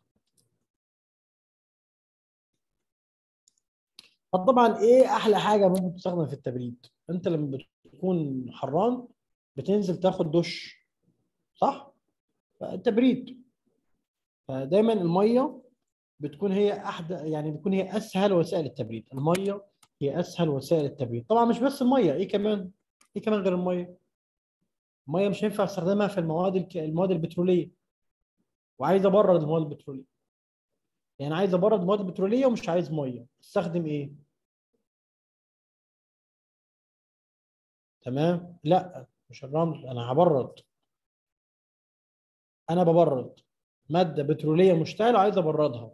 فطبعا ايه احلى حاجه ممكن تستخدم في التبريد انت لما بتكون حران بتنزل تاخد دش صح التبريد فدايما الميه بتكون هي احد يعني بتكون هي اسهل وسائل التبريد الميه هي اسهل وسائل التبريد طبعا مش بس الميه ايه كمان ايه كمان غير الميه الميه مش هينفع استخدمها في المواد الك... المواد البتروليه وعايز ابرد المواد البتروليه يعني عايز ابرد المواد البتروليه ومش عايز ميه استخدم ايه تمام لا مش الرمل انا هبرد انا ببرد ماده بتروليه مشتعله عايز ابردها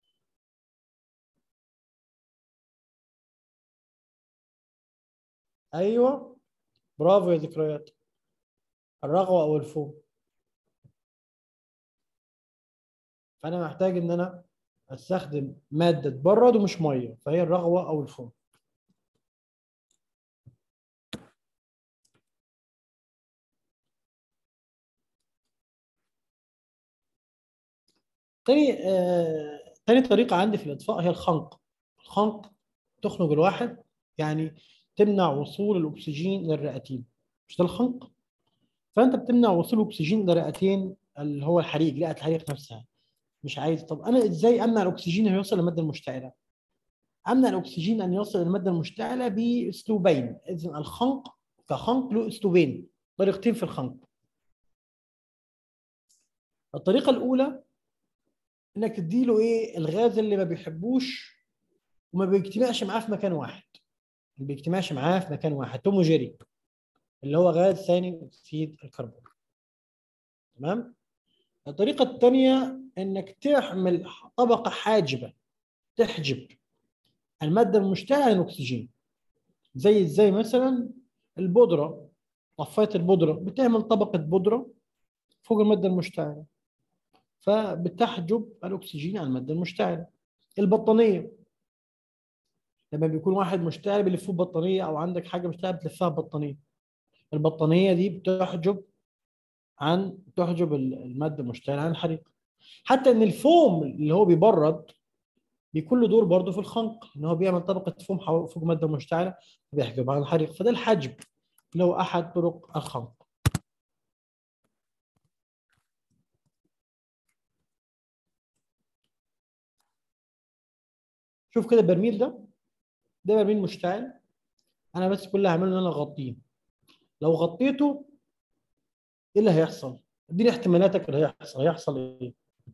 ايوه برافو يا ذكريات الرغوه او الفوم فانا محتاج ان انا استخدم ماده تبرد ومش ميه فهي الرغوه او الفوم تاني آه، تاني طريقة عندي في الإطفاء هي الخنق الخنق تخنق الواحد يعني تمنع وصول الأكسجين للرئتين مش ده الخنق فأنت بتمنع وصول الأكسجين للرئتين اللي هو الحريق رئة الحريق نفسها مش عايز طب أنا إزاي أمنع الأكسجين أن يوصل للمادة المشتعلة أمنع الأكسجين أن يوصل للمادة المشتعلة بأسلوبين إذن الخنق كخنق له أسلوبين طريقتين في الخنق الطريقة الأولى انك تديله ايه الغاز اللي ما بيحبوش وما بيجتمعش معاه في مكان واحد ما بيجتمعش معاه في مكان واحد توم وجيري اللي هو غاز ثاني اكسيد الكربون تمام الطريقة الثانية انك تعمل طبقة حاجبة تحجب المادة المشتعلة عن الأكسجين زي ازاي مثلا البودرة طفاية البودرة بتعمل طبقة بودرة فوق المادة المشتعلة فبتحجب الأكسجين عن المادة المشتعلة البطانية لما بيكون واحد مشتعل بيلفوه ببطانية أو عندك حاجة مشتعلة بتلفها ببطانية البطانية دي بتحجب عن تحجب المادة المشتعلة عن الحريق حتى ان الفوم اللي هو بيبرد بيكون له دور برضه في الخنق ان هو بيعمل طبقه فوم فوق ماده مشتعله وبيحجب عن الحريق فده الحجب اللي هو احد طرق الخنق شوف كده البرميل ده ده برميل مشتعل انا بس كل اللي هعمله ان انا اغطيه لو غطيته ايه اللي هيحصل اديني احتمالاتك اللي هيحصل هيحصل ايه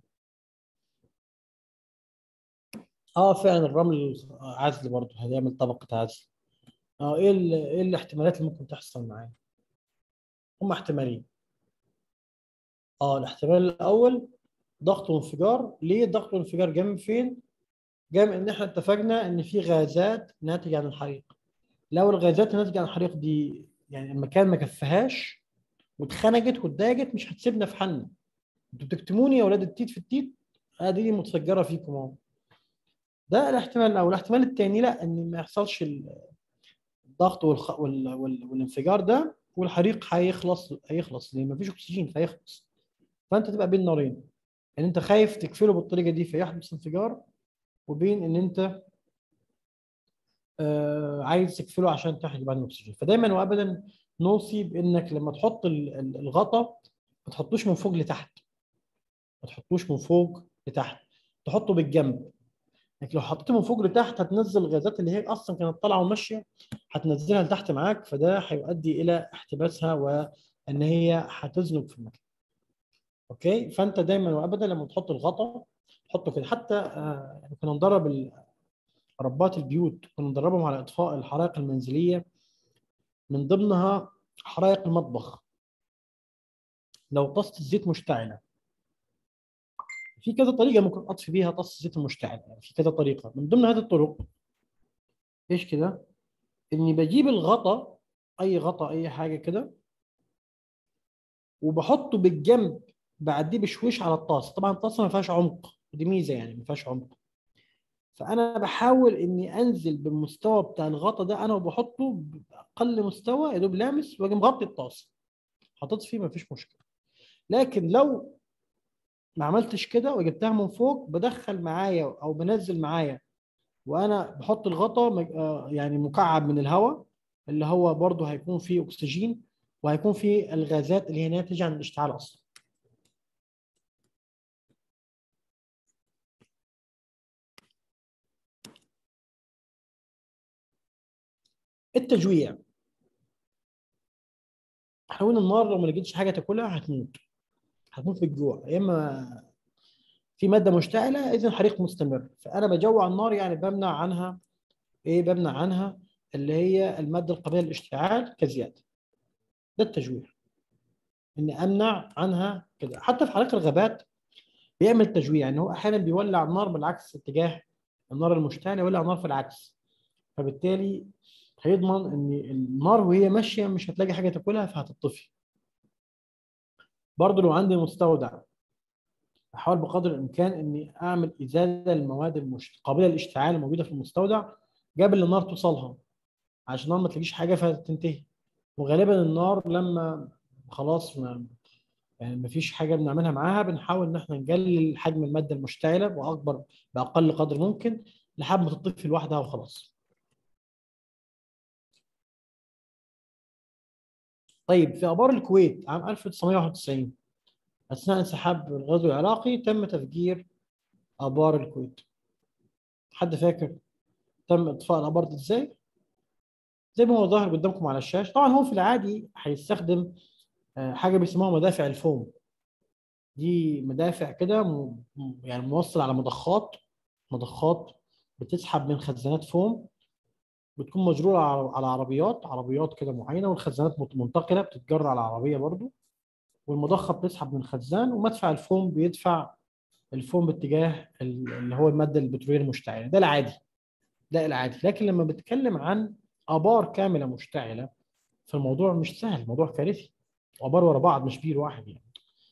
اه فعلا الرمل عزل برضه هيعمل طبقه عزل اه ايه ال- ايه الاحتمالات اللي ممكن تحصل معاه هم احتمالين اه الاحتمال الاول ضغط وانفجار ليه ضغط وانفجار جاي من فين جاي من ان احنا اتفقنا ان في غازات ناتجه عن الحريق لو الغازات الناتجه عن الحريق دي يعني المكان ما كفهاش واتخنقت واتضايقت مش هتسيبنا في حالنا انتوا بتكتموني يا اولاد التيت في التيت ادي دي متفجره فيكم اهو ده الاحتمال الاول الاحتمال الثاني لا ان ما يحصلش الضغط والخ... وال... وال... والانفجار ده والحريق هيخلص هيخلص لان مفيش اكسجين فيخلص فانت تبقى بين نارين يعني انت خايف تقفله بالطريقه دي فيحدث انفجار وبين ان انت آه عايز تقفله عشان تحجب عن الاكسجين فدايما وابدا نوصي بانك لما تحط ال- ال- الغطا ما تحطوش من فوق لتحت ما تحطوش من فوق لتحت تحطه بالجنب لكن لو حطيته من فوق لتحت هتنزل الغازات اللي هي اصلا كانت طالعه وماشيه هتنزلها لتحت معاك فده هيؤدي الى احتباسها وان هي هتزنق في المكان. اوكي فانت دايما وابدا لما تحط الغطا تحطه كده حتى آه، يعني كنا ندرب ال- ربات البيوت كنا ندربهم على اطفاء الحرائق المنزليه من ضمنها حرائق المطبخ لو طاسه الزيت مشتعله في كذا طريقه ممكن اطفي بيها طاسه الزيت المشتعله يعني في كذا طريقه من ضمن هذه الطرق ايش كده اني بجيب الغطا اي غطا اي حاجه كده وبحطه بالجنب بعديه بشويش على الطاسه طبعا الطاسه ما فيهاش عمق دي ميزه يعني ما فيهاش عمق فانا بحاول اني انزل بالمستوى بتاع الغطا ده انا وبحطه باقل مستوى يا دوب لامس واجي مغطي الطاسه حطيت فيه ما فيش مشكله لكن لو ما عملتش كده وجبتها من فوق بدخل معايا او بنزل معايا وانا بحط الغطا مج- آه، يعني مكعب من الهواء اللي هو برضه هيكون فيه اكسجين وهيكون فيه الغازات اللي هي ناتجه عن الاشتعال اصلا التجويع احنا قلنا النار لو ما لقيتش حاجه تاكلها هتموت هتموت بالجوع يا اما في ماده مشتعله اذا حريق مستمر فانا بجوع النار يعني بمنع عنها ايه بمنع عنها اللي هي الماده القابله للاشتعال كزياده ده التجويع اني امنع عنها كده حتى في حرائق الغابات بيعمل تجويع يعني هو احيانا بيولع النار بالعكس اتجاه النار المشتعله يولع النار في العكس فبالتالي هيضمن ان النار وهي ماشيه مش هتلاقي حاجه تاكلها فهتطفي برضه لو عندي مستودع احاول بقدر الامكان اني اعمل ازاله للمواد المش... قابله للاشتعال الموجوده في المستودع قبل النار توصلها عشان النار ما تلاقيش حاجه فتنتهي وغالبا النار لما خلاص ما يعني ما فيش حاجه بنعملها معاها بنحاول ان احنا نقلل حجم الماده المشتعله واكبر باقل قدر ممكن لحد ما تطفي لوحدها وخلاص. طيب في ابار الكويت عام 1991 اثناء انسحاب الغزو العراقي تم تفجير ابار الكويت. حد فاكر تم اطفاء الابار دي ازاي؟ زي ما هو ظاهر قدامكم على الشاشه، طبعا هو في العادي هيستخدم حاجه بيسموها مدافع الفوم دي مدافع كده م... يعني موصل على مضخات مضخات بتسحب من خزانات فوم بتكون مجروره على عربيات عربيات كده معينه والخزانات منتقله بتتجر على العربيه برضو والمضخه بتسحب من خزان ومدفع الفوم بيدفع الفوم باتجاه اللي هو الماده البتروليه المشتعله ده العادي ده العادي لكن لما بتكلم عن ابار كامله مشتعله فالموضوع مش سهل الموضوع كارثي ابار ورا بعض مش بير واحد يعني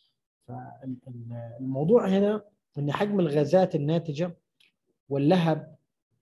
فالموضوع هنا ان حجم الغازات الناتجه واللهب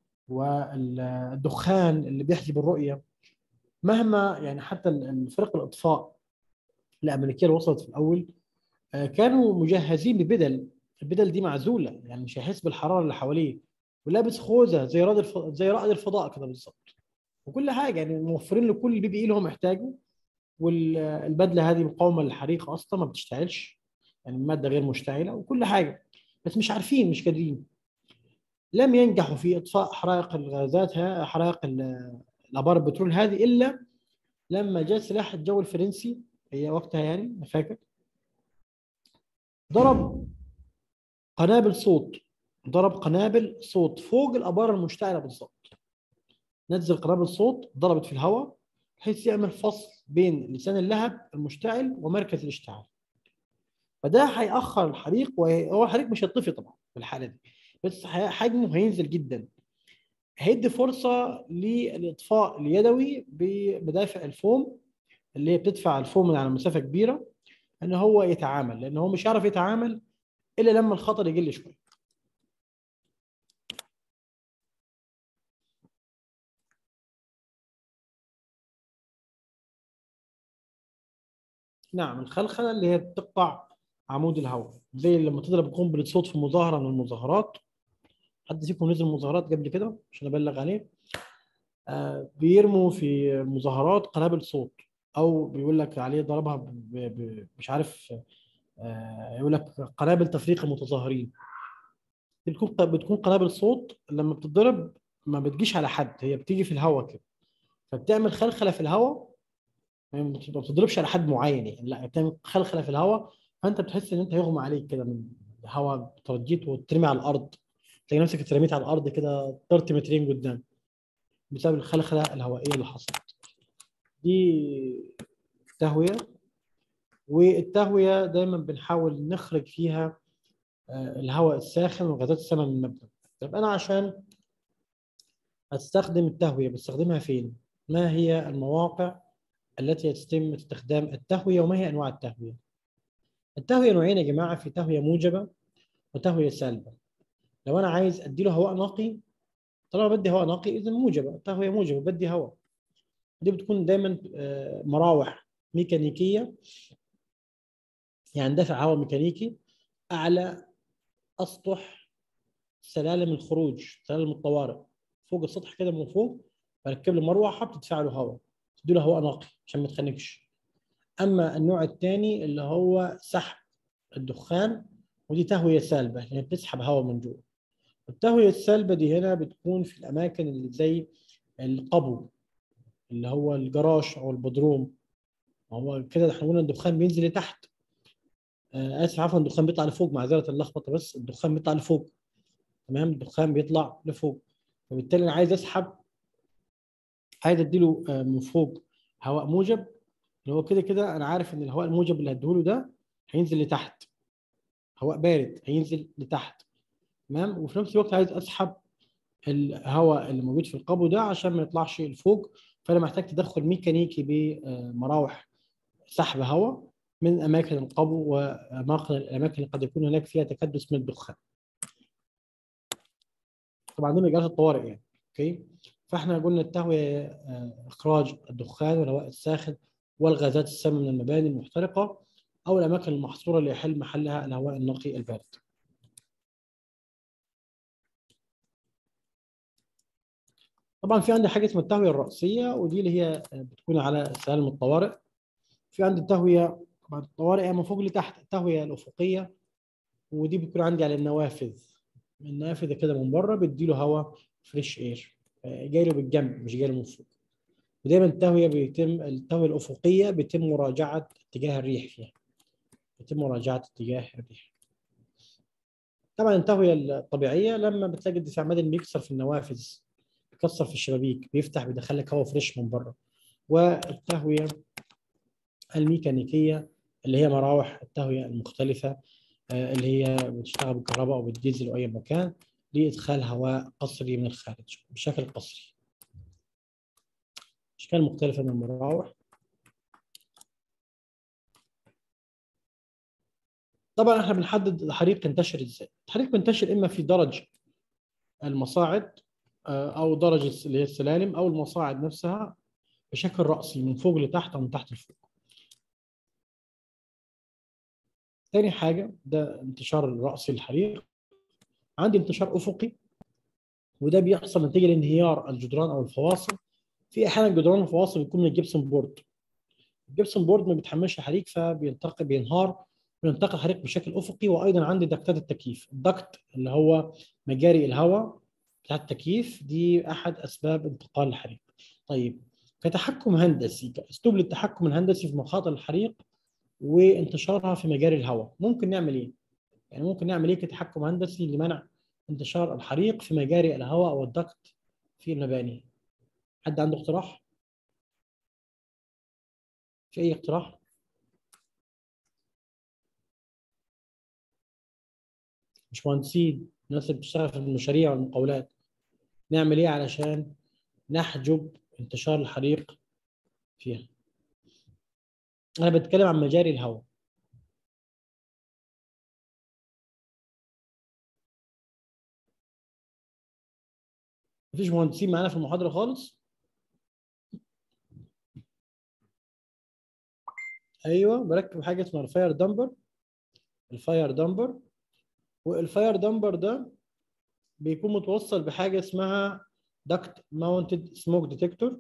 والدخان اللي بيحجب الرؤيه مهما يعني حتى فرق الاطفاء الامريكيه اللي وصلت في الاول كانوا مجهزين ببدل البدل دي معزوله يعني مش هيحس بالحراره اللي حواليه ولابس خوذه زي رائد الف... زي رائد الفضاء كده بالظبط وكل حاجه يعني موفرين له كل البي بي اي اللي هو محتاجه والبدله هذه مقاومه للحريق اصلا ما بتشتعلش يعني الماده غير مشتعله وكل حاجه بس مش عارفين مش قادرين لم ينجحوا في اطفاء حرائق الغازات حرائق الابار البترول هذه الا لما جاء سلاح الجو الفرنسي هي وقتها يعني انا فاكر ضرب قنابل صوت ضرب قنابل صوت فوق الابار المشتعله بالضبط نزل قنابل صوت ضربت في الهواء بحيث يعمل فصل بين لسان اللهب المشتعل ومركز الاشتعال فده هيأخر الحريق وهو الحريق مش هيطفي طبعا في الحاله دي بس حجمه هينزل جدا هيدي فرصه للاطفاء اليدوي بمدافع الفوم اللي هي بتدفع الفوم من على مسافه كبيره ان هو يتعامل لان هو مش هيعرف يتعامل الا لما الخطر يقل شويه نعم الخلخله اللي هي بتقطع عمود الهواء زي لما تضرب قنبله صوت في مظاهره من المظاهرات حد فيكم نزل مظاهرات قبل كده عشان ابلغ عليه آه بيرموا في مظاهرات قنابل صوت او بيقول لك عليه ضربها ب... ب... مش عارف آه يقول لك قنابل تفريق المتظاهرين بتكون بتكون قنابل صوت لما بتضرب ما بتجيش على حد هي بتيجي في الهواء كده فبتعمل خلخله في الهواء ما بتضربش على حد معين يعني لا بتعمل خلخله في الهواء فانت بتحس ان انت يغمى عليك كده من الهواء ترجيت وترمي على الارض تلاقي نفسك اترميت على الارض كده طرت مترين قدام بسبب الخلخله الهوائيه اللي حصلت دي تهويه والتهويه دايما بنحاول نخرج فيها الهواء الساخن وغازات السماء من المبنى طب انا عشان استخدم التهويه بستخدمها فين ما هي المواقع التي يتم استخدام التهويه وما هي انواع التهويه التهويه نوعين يا جماعه في تهويه موجبه وتهويه سالبه لو انا عايز ادي له هواء نقي طالما بدي هواء نقي اذا موجبه التهويه موجبه بدي هواء دي بتكون دايما مراوح ميكانيكيه يعني دافع هواء ميكانيكي اعلى اسطح سلالم الخروج سلالم الطوارئ فوق السطح كده من فوق بركب له مروحه بتدفع له هواء تدي له هواء نقي عشان ما يتخنقش اما النوع الثاني اللي هو سحب الدخان ودي تهويه سالبه يعني بتسحب هواء من جوه التهويه السالبه دي هنا بتكون في الاماكن اللي زي القبو اللي هو الجراج او البدروم هو كده احنا قلنا الدخان بينزل لتحت آه اسف عفوا الدخان بيطلع لفوق معذره اللخبطه بس الدخان بيطلع لفوق تمام الدخان بيطلع لفوق فبالتالي انا عايز اسحب عايز اديله آه، من فوق هواء موجب اللي هو كده كده انا عارف ان الهواء الموجب اللي هديهوله ده هينزل لتحت هواء بارد هينزل لتحت تمام وفي نفس الوقت عايز اسحب الهواء اللي موجود في القبو ده عشان ما يطلعش لفوق فانا محتاج تدخل ميكانيكي بمراوح سحب هواء من اماكن القبو واماكن الاماكن اللي قد يكون هناك فيها تكدس من الدخان. طبعا دي مجالات الطوارئ يعني اوكي فاحنا قلنا التهويه آه، اخراج الدخان والهواء الساخن والغازات السامه من المباني المحترقه او الاماكن المحصوره اللي يحل محلها الهواء النقي البارد. طبعا في عندي حاجه اسمها التهويه الراسيه ودي اللي هي بتكون على سلالم الطوارئ. في عندي التهويه طبعا الطوارئ من فوق لتحت التهويه الافقيه ودي بتكون عندي على النوافذ النافذه كده من بره بتديله هواء فريش اير جاي له بالجنب مش جاي له من فوق ودايما التهويه بيتم التهويه الافقيه بيتم مراجعه اتجاه الريح فيها بيتم مراجعه اتجاه الريح طبعا التهويه الطبيعيه لما بتلاقي الدفاع المدني بيكسر في النوافذ بيكسر في الشبابيك بيفتح بيدخل لك هواء فريش من بره والتهويه الميكانيكيه اللي هي مراوح التهويه المختلفه آه، اللي هي بتشتغل بالكهرباء او بالديزل او اي مكان لادخال هواء قصري من الخارج بشكل قصري اشكال مختلفه من المراوح طبعا احنا بنحدد الحريق ينتشر ازاي الحريق بينتشر اما في درج المصاعد آه، او درج اللي هي السلالم او المصاعد نفسها بشكل راسي من فوق لتحت او من تحت لفوق تاني حاجه ده انتشار الرأسي للحريق عندي انتشار افقي وده بيحصل نتيجه لانهيار الجدران او الفواصل في احيانا جدران الفواصل بتكون من الجبسون بورد الجبسون بورد ما بيتحملش حريق فبينتقل بينهار بينتقل الحريق بشكل افقي وايضا عندي دكتات التكييف الدكت اللي هو مجاري الهواء بتاع التكييف دي احد اسباب انتقال الحريق طيب كتحكم هندسي كاسلوب للتحكم الهندسي في مخاطر الحريق وانتشارها في مجاري الهواء ممكن نعمل ايه يعني ممكن نعمل ايه كتحكم هندسي لمنع انتشار الحريق في مجاري الهواء او الضغط في المباني حد عنده اقتراح في اي اقتراح مش مهندسين الناس اللي بتشتغل في المشاريع والمقاولات نعمل ايه علشان نحجب انتشار الحريق فيها انا بتكلم عن مجاري الهواء مفيش مهندسين معانا في المحاضره خالص ايوه بركب حاجه اسمها الفاير دامبر الفاير دامبر والفاير دامبر ده بيكون متوصل بحاجه اسمها دكت ماونتد سموك ديتكتور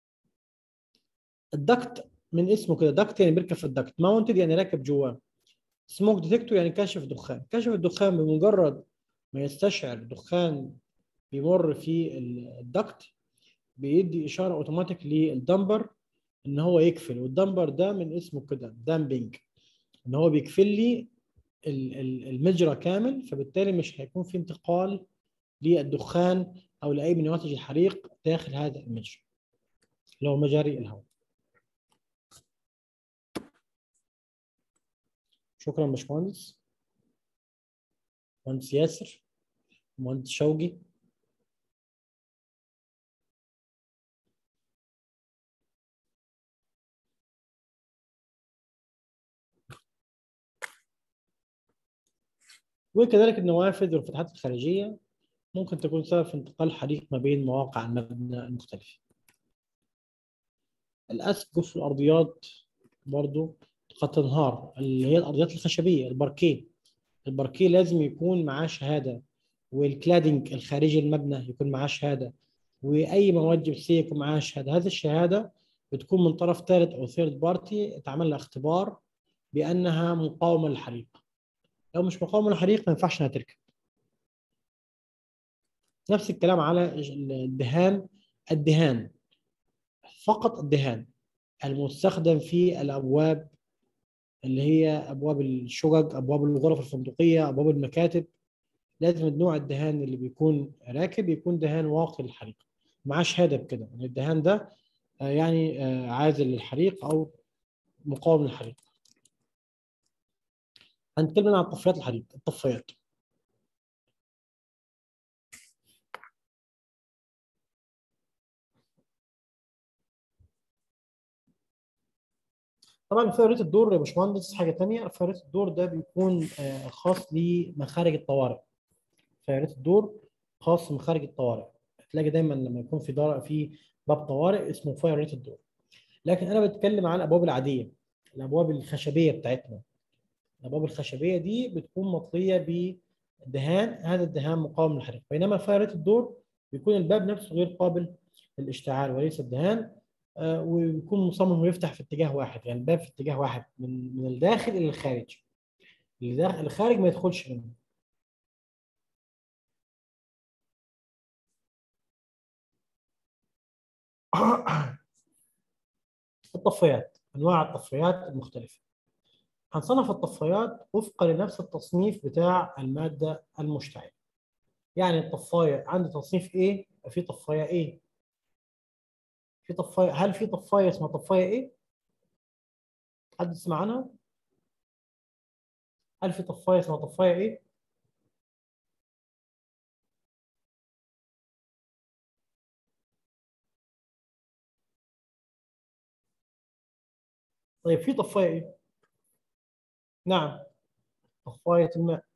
الدكت من اسمه كده دكت يعني بيركب في الدكت ماونتد يعني راكب جواه سموك ديتكتور يعني كاشف دخان كاشف الدخان بمجرد ما يستشعر دخان بيمر في الدكت بيدي اشاره اوتوماتيك للدمبر ان هو يقفل والدمبر ده من اسمه كده دامبنج ان هو بيقفل لي المجرى كامل فبالتالي مش هيكون في انتقال للدخان او لاي من نواتج الحريق داخل هذا المجرى اللي هو مجاري الهواء شكرا باشمهندس مهندس ياسر مهندس شوقي وكذلك النوافذ والفتحات الخارجية ممكن تكون سبب في انتقال حريق ما بين مواقع المبنى المختلفة الأسقف والأرضيات برضو قد تنهار اللي هي الأرضيات الخشبية الباركيه الباركيه لازم يكون معاه شهادة والكلادنج الخارجي المبنى يكون معاه شهادة وأي مواد جبسية يكون معاه شهادة هذه الشهادة بتكون من طرف ثالث أو ثيرد بارتي اتعمل لها اختبار بأنها مقاومة للحريق لو مش مقاومه للحريق ما ينفعش انها تركب نفس الكلام على الدهان الدهان فقط الدهان المستخدم في الابواب اللي هي ابواب الشقق ابواب الغرف الفندقيه ابواب المكاتب لازم نوع الدهان اللي بيكون راكب يكون دهان واقي للحريق معاه شهاده بكده ان الدهان ده آه، يعني آه، عازل للحريق او مقاوم للحريق هنتكلم عن طفايات الحريق الطفايات طبعا فيروت الدور يا باشمهندس حاجه ثانيه فيروت الدور ده بيكون آه، خاص لمخارج الطوارئ فيروت الدور خاص بمخارج الطوارئ هتلاقي دايما لما يكون في دار في باب طوارئ اسمه فاير ريت الدور لكن انا بتكلم عن الابواب العاديه الابواب الخشبيه بتاعتنا الابواب الخشبيه دي بتكون مطليه بدهان هذا الدهان مقاوم للحريق بينما فاير ريت الدور بيكون الباب نفسه غير قابل للاشتعال وليس الدهان آه، ويكون مصمم ويفتح في اتجاه واحد يعني الباب في اتجاه واحد من من الداخل الى الخارج اللي داخل الخارج ما يدخلش منه الطفايات انواع الطفايات المختلفه هنصنف الطفايات وفقا لنفس التصنيف بتاع الماده المشتعله يعني الطفايه عندي تصنيف A في طفايه A في طفايه هل في طفايه اسمها طفايه ايه؟ حد يسمع عنها؟ هل في طفايه اسمها طفايه ايه؟ طيب في طفايه ايه؟ نعم طفايه الماء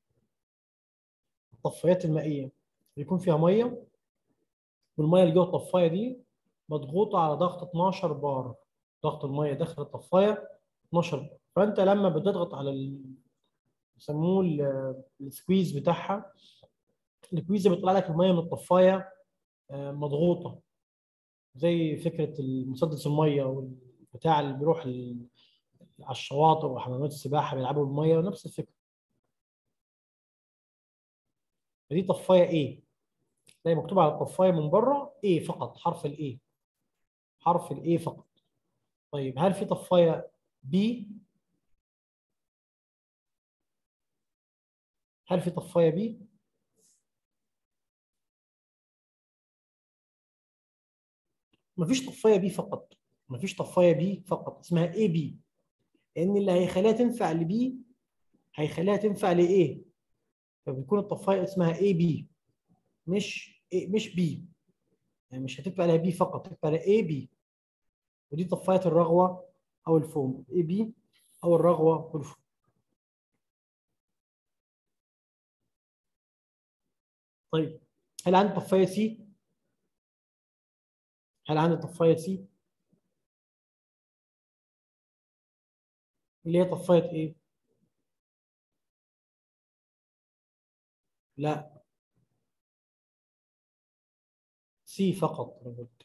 الطفايات المائيه بيكون فيها ميه والميه اللي جوه الطفايه دي مضغوطه على ضغط 12 بار ضغط الميه داخل الطفايه 12 بار فانت لما بتضغط على ال... بيسموه ال- السكويز بتاعها السكويز بيطلع لك الميه من الطفايه آه، مضغوطه زي فكره المسدس الميه والبتاع اللي بيروح ال- على الشواطئ وحمامات السباحه بيلعبوا بالميه نفس الفكره دي طفايه ايه تلاقي مكتوب على الطفايه من بره ايه فقط حرف الايه حرف الايه فقط طيب هل في طفايه بي هل في طفايه بي مفيش طفايه بي فقط مفيش طفايه بي فقط اسمها اي بي لان اللي هيخليها تنفع لبي هيخليها تنفع لايه فبيكون الطفايه اسمها اي بي مش A مش بي يعني مش هتبقى لها بي فقط هتبقى لها اي بي ودي طفايه الرغوه او الفوم اي بي او الرغوه والفوم طيب هل عندي طفايه سي هل عندي طفايه سي اللي هي طفايه ايه لا سي فقط أنا قلت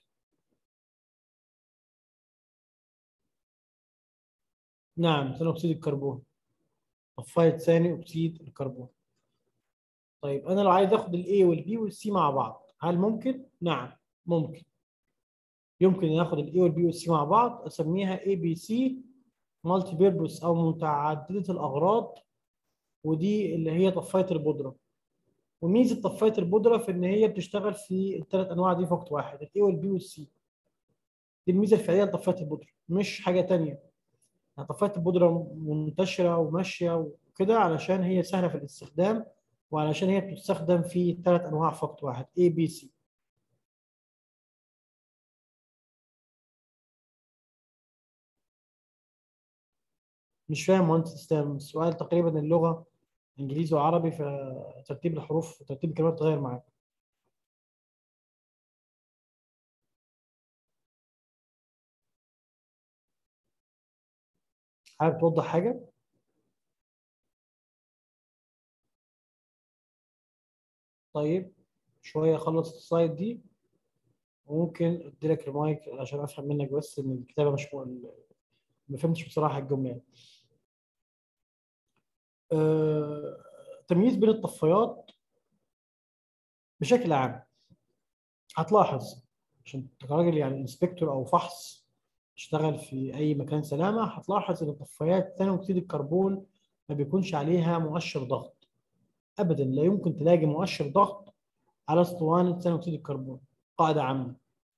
نعم ثاني اكسيد الكربون طفايه ثاني اكسيد الكربون طيب انا لو عايز اخد الاي والبي والسي مع بعض هل ممكن نعم ممكن يمكن ان اخد الاي والبي والسي مع بعض اسميها اي بي سي مالتي بيربوس او متعدده الاغراض ودي اللي هي طفايه البودره وميزه طفايه البودره في ان هي بتشتغل في الثلاث انواع دي في وقت واحد الاي والبي والسي دي الميزه الفعليه لطفايه البودره مش حاجه ثانيه يعني طفايه البودره منتشره وماشيه وكده علشان هي سهله في الاستخدام وعلشان هي بتستخدم في ثلاث انواع في وقت واحد A B C مش فاهم مهندس اسلام السؤال تقريبا اللغه انجليزي وعربي فترتيب الحروف ترتيب الكلمات اتغير معاك حابب توضح حاجه طيب شويه اخلص السلايد دي وممكن ادي لك المايك عشان افهم منك بس ان الكتابه مش م... ما فهمتش بصراحه الجمله يعني. آه... تمييز بين الطفايات بشكل عام هتلاحظ عشان انت راجل يعني انسبكتور او فحص تشتغل في اي مكان سلامه هتلاحظ ان طفايات ثاني اكسيد الكربون ما بيكونش عليها مؤشر ضغط ابدا لا يمكن تلاقي مؤشر ضغط على اسطوانه ثاني اكسيد الكربون قاعده عامه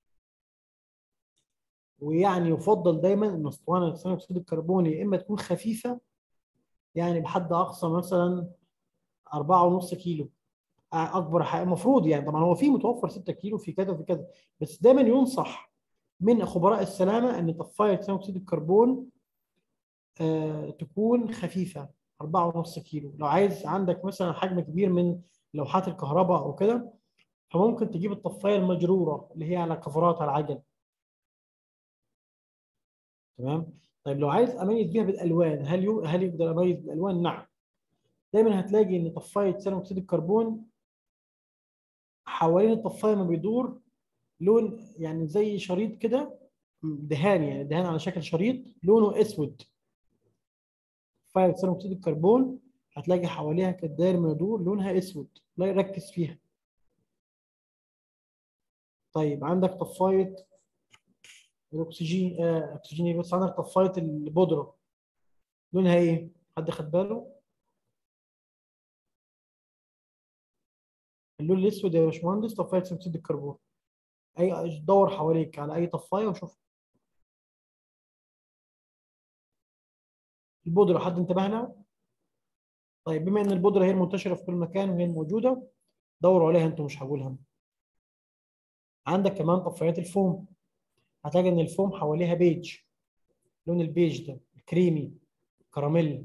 ويعني يفضل دايما ان اسطوانه ثاني اكسيد الكربون يا اما تكون خفيفه يعني بحد اقصى مثلا 4.5 كيلو اكبر حاجه المفروض يعني طبعا هو في متوفر 6 كيلو في كذا وفي كذا بس دايما ينصح من خبراء السلامه ان طفايه ثاني اكسيد الكربون آه تكون خفيفه 4.5 كيلو لو عايز عندك مثلا حجم كبير من لوحات الكهرباء او كده فممكن تجيب الطفايه المجروره اللي هي على كفرات على العجل تمام طيب لو عايز اميز بيها بالالوان هل يو... هل يقدر اميز بالالوان نعم دايما هتلاقي ان طفايه ثاني اكسيد الكربون حوالين الطفايه ما بيدور لون يعني زي شريط كده دهان يعني دهان على شكل شريط لونه اسود طفايه ثاني اكسيد الكربون هتلاقي حواليها كالدائر ما يدور لونها اسود لا يركز فيها طيب عندك طفايه الاكسجين آه اكسجين إيه؟ بس عندك طفايه البودره لونها ايه؟ حد خد باله؟ اللون الاسود يا باشمهندس طفايه ثاني اكسيد الكربون اي دور حواليك على اي طفايه وشوف البودره حد انتبه لها؟ طيب بما ان البودره هي المنتشره في كل مكان وهي الموجوده دوروا عليها انتم مش هقولها عندك كمان طفايات الفوم هتلاقي ان الفوم حواليها بيج لون البيج ده الكريمي كراميل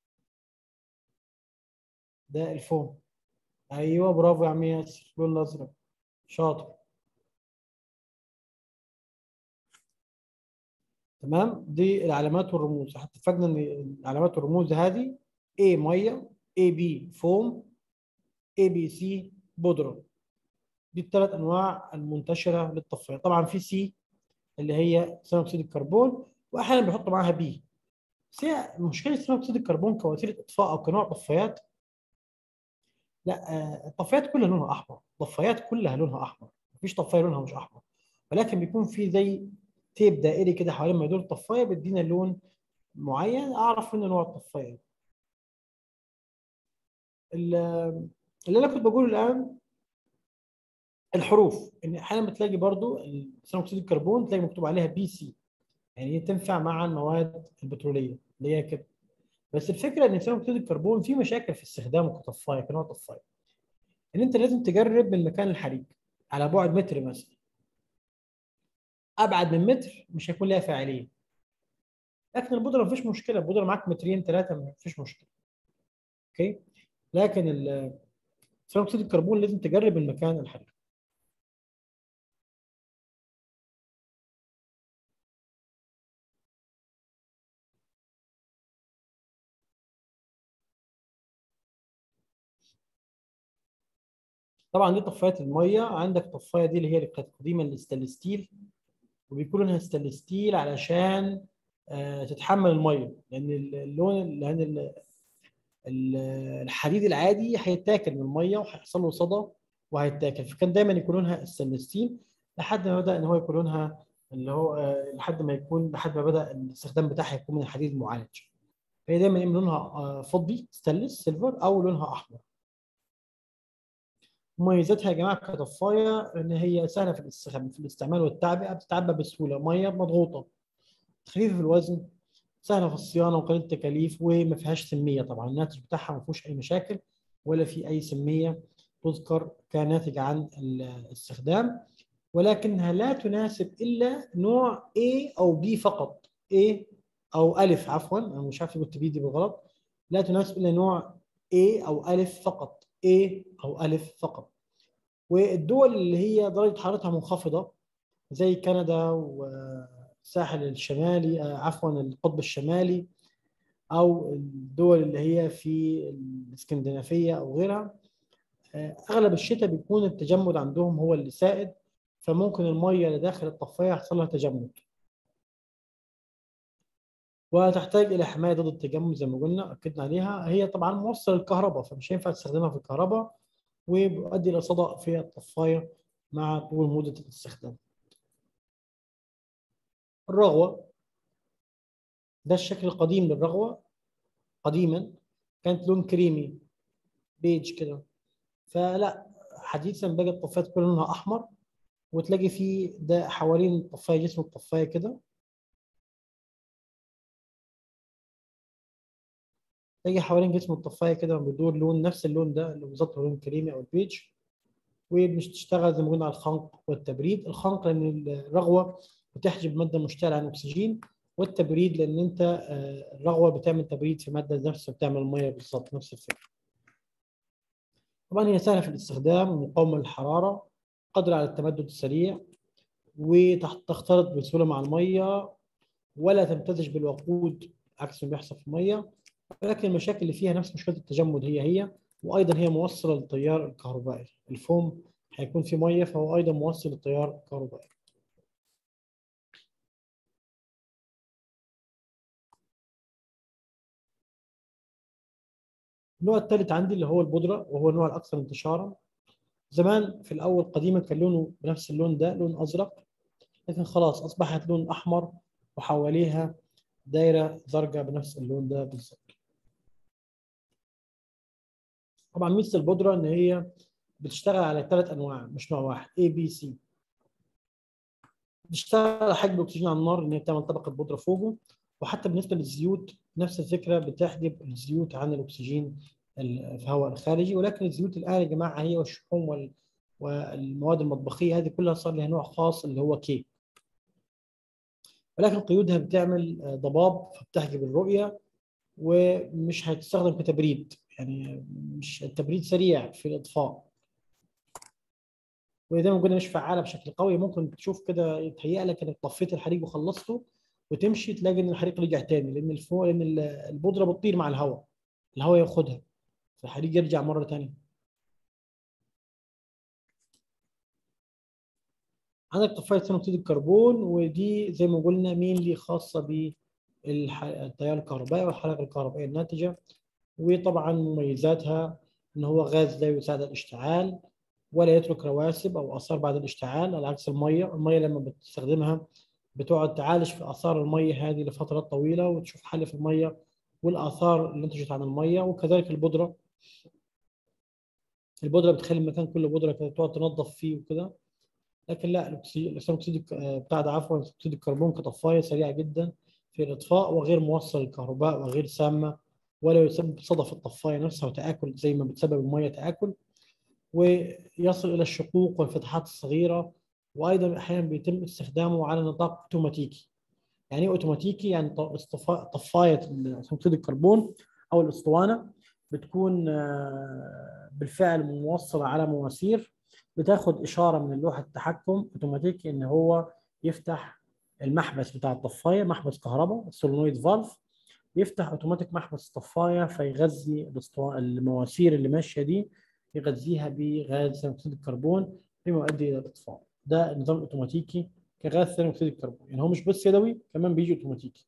ده الفوم ايوه برافو يا عم ياسر اللون الازرق شاطر تمام دي العلامات والرموز اتفقنا ان العلامات والرموز هذه A ميه A B فوم A B C بودره دي الثلاث انواع المنتشره للطفايه طبعا في سي اللي هي ثاني اكسيد الكربون واحيانا بيحطوا معاها بي بس هي مشكله ثاني اكسيد الكربون كوسيله اطفاء او كنوع طفايات لا الطفايات كلها لونها احمر الطفايات كلها لونها احمر مفيش طفايه لونها مش احمر ولكن بيكون في زي تيب دائري كده حوالين ما يدور الطفايه بيدينا لون معين اعرف منه نوع الطفايه اللي انا كنت بقوله الان الحروف ان احيانا بتلاقي برضو ثاني اكسيد الكربون تلاقي مكتوب عليها بي سي يعني هي تنفع مع المواد البتروليه اللي هي كده بس الفكره ان ثاني اكسيد الكربون في مشاكل في استخدامه كطفايه كنوع طفايه ان انت لازم تجرب من مكان الحريق على بعد متر مثلا ابعد من متر مش هيكون لها فاعليه لكن البودره مفيش مشكله البودره معاك مترين ثلاثه مفيش مشكله اوكي لكن ثاني اكسيد الكربون لازم تجرب من مكان الحريق طبعا دي طفايات الميه عندك طفايه دي اللي هي اللي كانت قديما الستانلس ستيل وبيكون لونها ستانلس ستيل علشان آه تتحمل الميه لان اللون لان الحديد العادي هيتاكل من الميه وهيحصل له صدى وهيتاكل فكان دايما يكون لونها ستانلس ستيل لحد ما بدا ان هو يكون لونها اللي هو آه لحد ما يكون لحد ما بدا الاستخدام بتاعها يكون من الحديد المعالج فهي دايما اما لونها آه فضي ستانلس سيلفر او لونها احمر مميزاتها يا جماعه كطفايه ان هي سهله في الاستخدام في الاستعمال والتعبئه بتتعبى بسهوله ميه مضغوطه خفيفه في الوزن سهله في الصيانه وقليله التكاليف وما فيهاش سميه طبعا الناتج بتاعها ما فيهوش اي مشاكل ولا في اي سميه تذكر كناتج عن الاستخدام ولكنها لا تناسب الا نوع A او B فقط A او الف عفوا انا مش عارف قلت بي دي بالغلط لا تناسب الا نوع A او الف فقط A او الف فقط والدول اللي هي درجه حرارتها منخفضه زي كندا والساحل الشمالي عفوا القطب الشمالي او الدول اللي هي في الاسكندنافيه او غيرها اغلب الشتاء بيكون التجمد عندهم هو اللي سائد فممكن الميه اللي داخل الطفايه يحصل لها تجمد وتحتاج الى حمايه ضد التجمد زي ما قلنا اكدنا عليها هي طبعا موصل الكهرباء فمش هينفع تستخدمها في الكهرباء وبيؤدي الى صدأ في الطفايه مع طول مده الاستخدام. الرغوه ده الشكل القديم للرغوه قديما كانت لون كريمي بيج كده فلا حديثا بقت الطفايات كل لونها احمر وتلاقي فيه ده حوالين الطفايه جسم الطفايه كده تلاقي حوالين جسم الطفايه كده بيدور لون نفس اللون ده اللي بالظبط هو لون كريمي او البيج ومش تشتغل زي ما قلنا على الخنق والتبريد الخنق لان الرغوه بتحجب ماده مشتعله عن الاكسجين والتبريد لان انت آه، الرغوه بتعمل تبريد في ماده نفسها بتعمل الميه بالظبط نفس الفكره طبعا هي سهله في الاستخدام ومقاومه للحراره قادره على التمدد السريع وتختلط بسهوله مع الميه ولا تمتزج بالوقود عكس ما بيحصل في الميه ولكن المشاكل اللي فيها نفس مشكله التجمد هي هي وايضا هي موصله للتيار الكهربائي الفوم هيكون في ميه فهو ايضا موصل للتيار الكهربائي النوع الثالث عندي اللي هو البودره وهو النوع الاكثر انتشارا زمان في الاول قديما كان لونه بنفس اللون ده لون ازرق لكن خلاص اصبحت لون احمر وحواليها دايره زرقاء بنفس اللون ده بالظبط طبعا ميزه البودره ان هي بتشتغل على ثلاث انواع مش نوع واحد A B C بتشتغل على حجب الاكسجين على النار ان هي بتعمل طبقه بودره فوقه وحتى بالنسبه للزيوت نفس الفكره بتحجب الزيوت عن الاكسجين في الهواء الخارجي ولكن الزيوت الان يا جماعه هي والشحوم وال والمواد المطبخيه هذه كلها صار لها نوع خاص اللي هو كي ولكن قيودها بتعمل ضباب فبتحجب الرؤيه ومش هتستخدم كتبريد يعني مش التبريد سريع في الاطفاء وزي ما قلنا مش فعاله بشكل قوي ممكن تشوف كده يتهيأ لك انك طفيت الحريق وخلصته وتمشي تلاقي ان الحريق رجع تاني لان الفو... لان البودره بتطير مع الهواء الهواء ياخدها فالحريق يرجع مره ثانيه عندك طفايه ثاني اكسيد الكربون ودي زي ما قلنا مين اللي خاصه بالتيار الكهربائي والحرائق الكهربائيه الناتجه وطبعا مميزاتها ان هو غاز لا يساعد الاشتعال ولا يترك رواسب او اثار بعد الاشتعال على عكس الميه، الميه لما بتستخدمها بتقعد تعالج في اثار الميه هذه لفترات طويله وتشوف حل في الميه والاثار اللي نتجت عن الميه وكذلك البودره البودره بتخلي المكان كله بودره كده تقعد تنظف فيه وكده لكن لا الاكسيد الاكسيد بتاع ده عفوا اكسيد الكربون كطفايه سريعه جدا في الاطفاء وغير موصل للكهرباء وغير سامه ولا يسبب صدى في الطفايه نفسها وتاكل زي ما بتسبب الميه تاكل ويصل الى الشقوق والفتحات الصغيره وايضا احيانا بيتم استخدامه على نطاق اوتوماتيكي يعني ايه اوتوماتيكي يعني طفايه اكسيد الكربون او الاسطوانه بتكون بالفعل موصله على مواسير بتاخد اشاره من لوحه التحكم اوتوماتيكي ان هو يفتح المحبس بتاع الطفايه محبس كهرباء السولنويد فالف يفتح اوتوماتيك محبس الطفايه فيغذي المواسير اللي ماشيه دي يغذيها بغاز ثاني اكسيد الكربون بما يؤدي الى الاطفاء ده النظام الاوتوماتيكي كغاز ثاني اكسيد الكربون يعني هو مش بس يدوي كمان بيجي اوتوماتيكي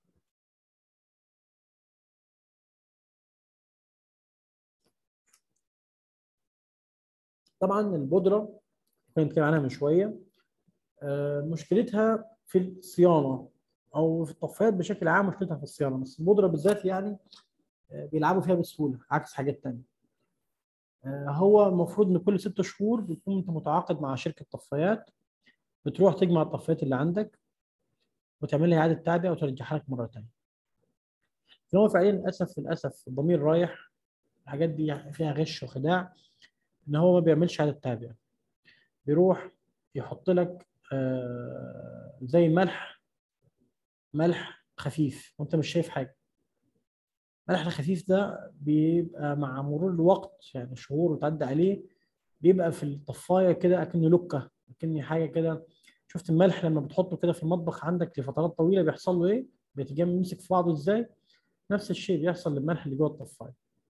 طبعا البودره كنا بنتكلم عنها من شويه مشكلتها في الصيانه او في الطفايات بشكل عام مشكلتها في الصيانه بس البودره بالذات يعني بيلعبوا فيها بسهوله عكس حاجات ثانيه هو المفروض ان كل ست شهور بتكون انت متعاقد مع شركه طفايات بتروح تجمع الطفايات اللي عندك وتعمل لها اعاده تعبئه وترجعها لك مره ثانيه. هو فعليا للاسف للاسف الضمير رايح الحاجات دي فيها غش وخداع ان هو ما بيعملش اعاده تعبئه. بيروح يحط لك زي ملح ملح خفيف وانت مش شايف حاجه. الملح الخفيف ده بيبقى مع مرور الوقت يعني شهور وتعدي عليه بيبقى في الطفايه كده اكنه لكه اكني حاجه كده شفت الملح لما بتحطه كده في المطبخ عندك لفترات طويله بيحصل له ايه؟ بيتجمع يمسك في بعضه ازاي؟ نفس الشيء بيحصل للملح اللي جوه الطفايه.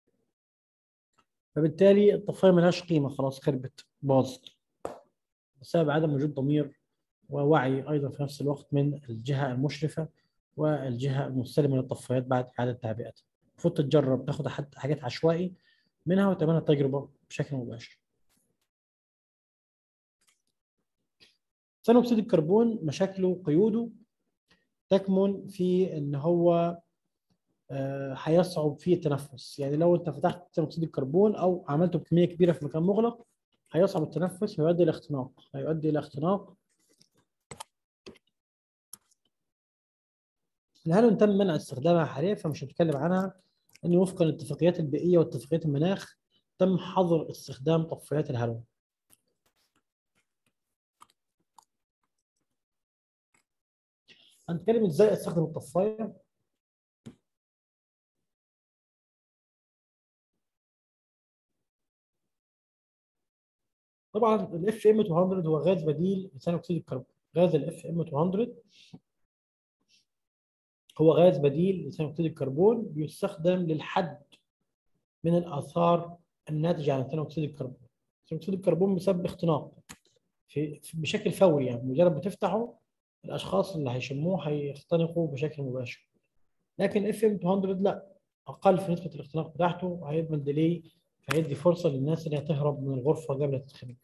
فبالتالي الطفايه ملهاش قيمه خلاص خربت باظت بسبب عدم وجود ضمير ووعي ايضا في نفس الوقت من الجهه المشرفه والجهه المستلمه للطفايات بعد اعاده تعبئتها. المفروض تتجرب تاخد حاجات عشوائي منها وتعملها تجربه بشكل مباشر. ثاني اكسيد الكربون مشاكله قيوده تكمن في ان هو هيصعب فيه التنفس يعني لو انت فتحت ثاني اكسيد الكربون او عملته بكميه كبيره في مكان مغلق هيصعب التنفس ويؤدي الى اختناق هيؤدي الى اختناق الهالون تم منع استخدامها حاليا فمش هنتكلم عنها انه وفقا للاتفاقيات البيئيه واتفاقيات المناخ تم حظر استخدام طفايات الهالون هنتكلم ازاي استخدم الطفايه طبعا الاف ام 200 هو غاز بديل لثاني اكسيد الكربون غاز الاف ام 200 هو غاز بديل لثاني اكسيد الكربون بيستخدم للحد من الاثار الناتجه عن ثاني اكسيد الكربون ثاني اكسيد الكربون بسبب اختناق في في- بشكل فوري يعني مجرد بتفتحه الاشخاص اللي هيشموه هيختنقوا بشكل مباشر لكن اف ام 200 لا اقل في نسبه الاختناق بتاعته هيعمل ديلي فهيدي فرصه للناس انها تهرب من الغرفه قبل التدخين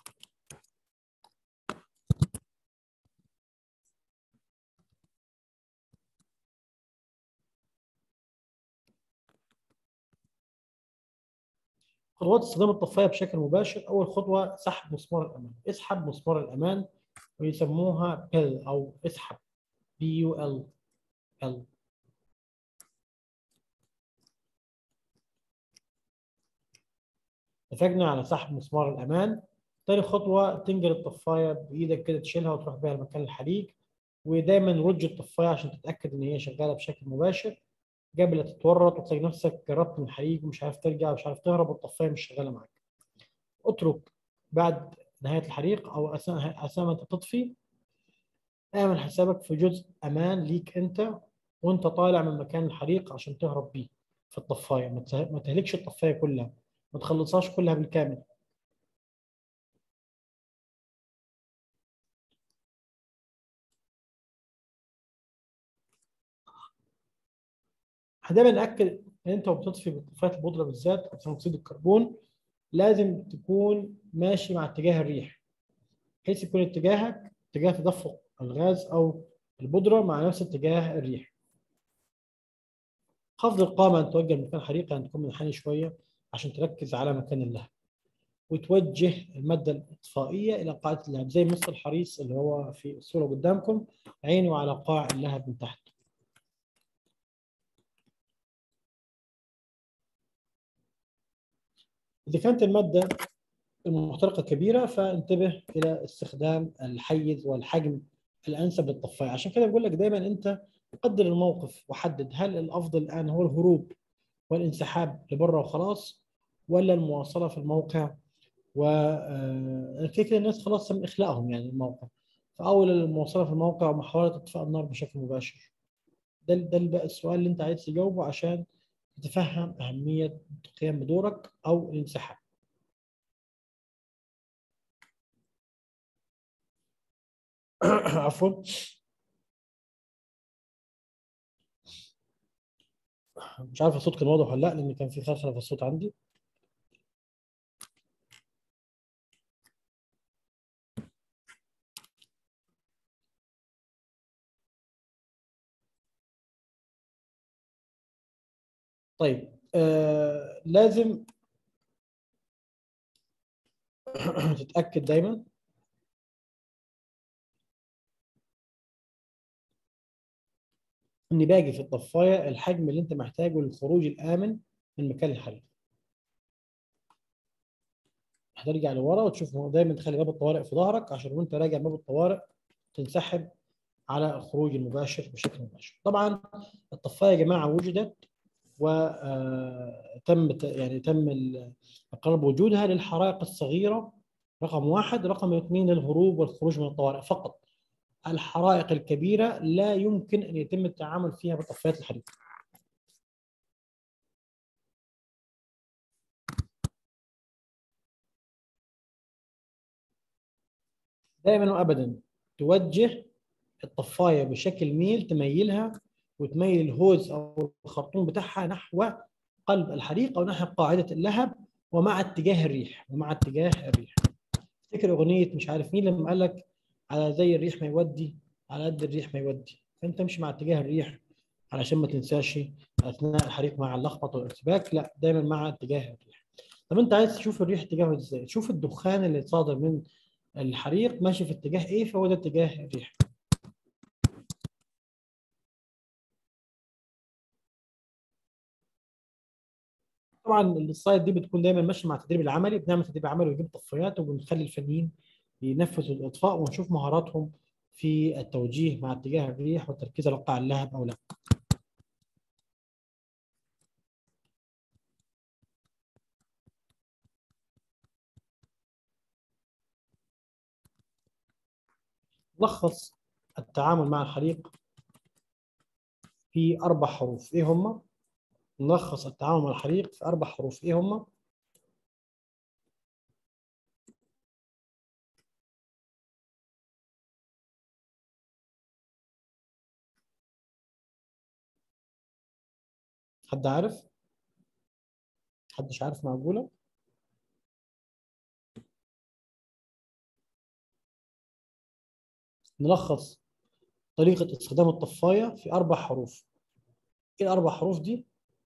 خطوات استخدام الطفايه بشكل مباشر اول خطوه سحب مسمار الامان اسحب مسمار الامان ويسموها بيل او اسحب بي يو ال ال اتفقنا على سحب مسمار الامان تاني خطوه تنقل الطفايه بايدك كده تشيلها وتروح بيها لمكان الحريق ودايما رج الطفايه عشان تتاكد ان هي شغاله بشكل مباشر قبل لا تتورط وتلاقي نفسك جربت من الحريق ومش عارف ترجع ومش عارف تهرب والطفايه مش شغاله معاك اترك بعد نهايه الحريق او اثناء اثناء ما انت بتطفي اعمل حسابك في جزء امان ليك انت وانت طالع من مكان الحريق عشان تهرب بيه في الطفايه ما ته- ما تهلكش الطفايه كلها ما تخلصهاش كلها بالكامل دايما ناكد ان انت وبتطفي بطفايه البودره بالذات او ثاني اكسيد الكربون لازم تكون ماشي مع اتجاه الريح بحيث يكون اتجاهك اتجاه تدفق الغاز او البودره مع نفس اتجاه الريح خفض القامه ان توجه مكان حريقه ان تكون منحني شويه عشان تركز على مكان اللهب وتوجه الماده الاطفائيه الى قاعده اللهب زي مص الحريص اللي هو في الصوره قدامكم عينه على قاع اللهب من تحت إذا كانت المادة المحترقة كبيرة فانتبه إلى استخدام الحيز والحجم الأنسب للطفاية عشان كده بقول لك دايما أنت قدر الموقف وحدد هل الأفضل الآن هو الهروب والانسحاب لبره وخلاص ولا المواصلة في الموقع و آه، كده كده الناس خلاص تم إخلاءهم يعني الموقع فأول المواصلة في الموقع ومحاولة إطفاء النار بشكل مباشر ده ده بقى السؤال اللي أنت عايز تجاوبه عشان تتفهم أهمية القيام بدورك أو الانسحاب عفوا مش عارف الصوت كان واضح ولا لا لان كان في خلخله في الصوت عندي طيب آه لازم تتاكد دايما ان باقي في الطفايه الحجم اللي انت محتاجه للخروج الامن من مكان الحريق هترجع لورا وتشوف هو دايما تخلي باب الطوارئ في ظهرك عشان وانت راجع باب الطوارئ تنسحب على الخروج المباشر بشكل مباشر طبعا الطفايه يا جماعه وجدت وتم يعني تم اقرار بوجودها للحرائق الصغيره رقم واحد رقم اثنين للهروب والخروج من الطوارئ فقط الحرائق الكبيره لا يمكن ان يتم التعامل فيها بطفايات الحريق دائما وابدا توجه الطفايه بشكل ميل تميلها وتميل الهوز او الخرطوم بتاعها نحو قلب الحريق او نحو قاعده اللهب ومع اتجاه الريح ومع اتجاه الريح افتكر اغنيه مش عارف مين لما قال لك على زي الريح ما يودي على قد الريح ما يودي فانت امشي مع اتجاه الريح علشان ما تنساش اثناء الحريق مع اللخبطه والارتباك لا دايما مع اتجاه الريح طب انت عايز تشوف الريح اتجاهه ازاي شوف الدخان اللي صادر من الحريق ماشي في اتجاه ايه فهو ده اتجاه الريح طبعا السلايد دي بتكون دايما ماشيه مع التدريب العملي بنعمل تدريب عملي ونجيب طفايات وبنخلي الفنيين ينفذوا الاطفاء ونشوف مهاراتهم في التوجيه مع اتجاه الريح والتركيز على وقع اللهب او لا لخص التعامل مع الحريق في اربع حروف ايه هم نلخص التعامل مع الحريق في اربع حروف ايه هم حد عارف حدش عارف معقوله نلخص طريقة استخدام الطفاية في أربع حروف. إيه الأربع حروف دي؟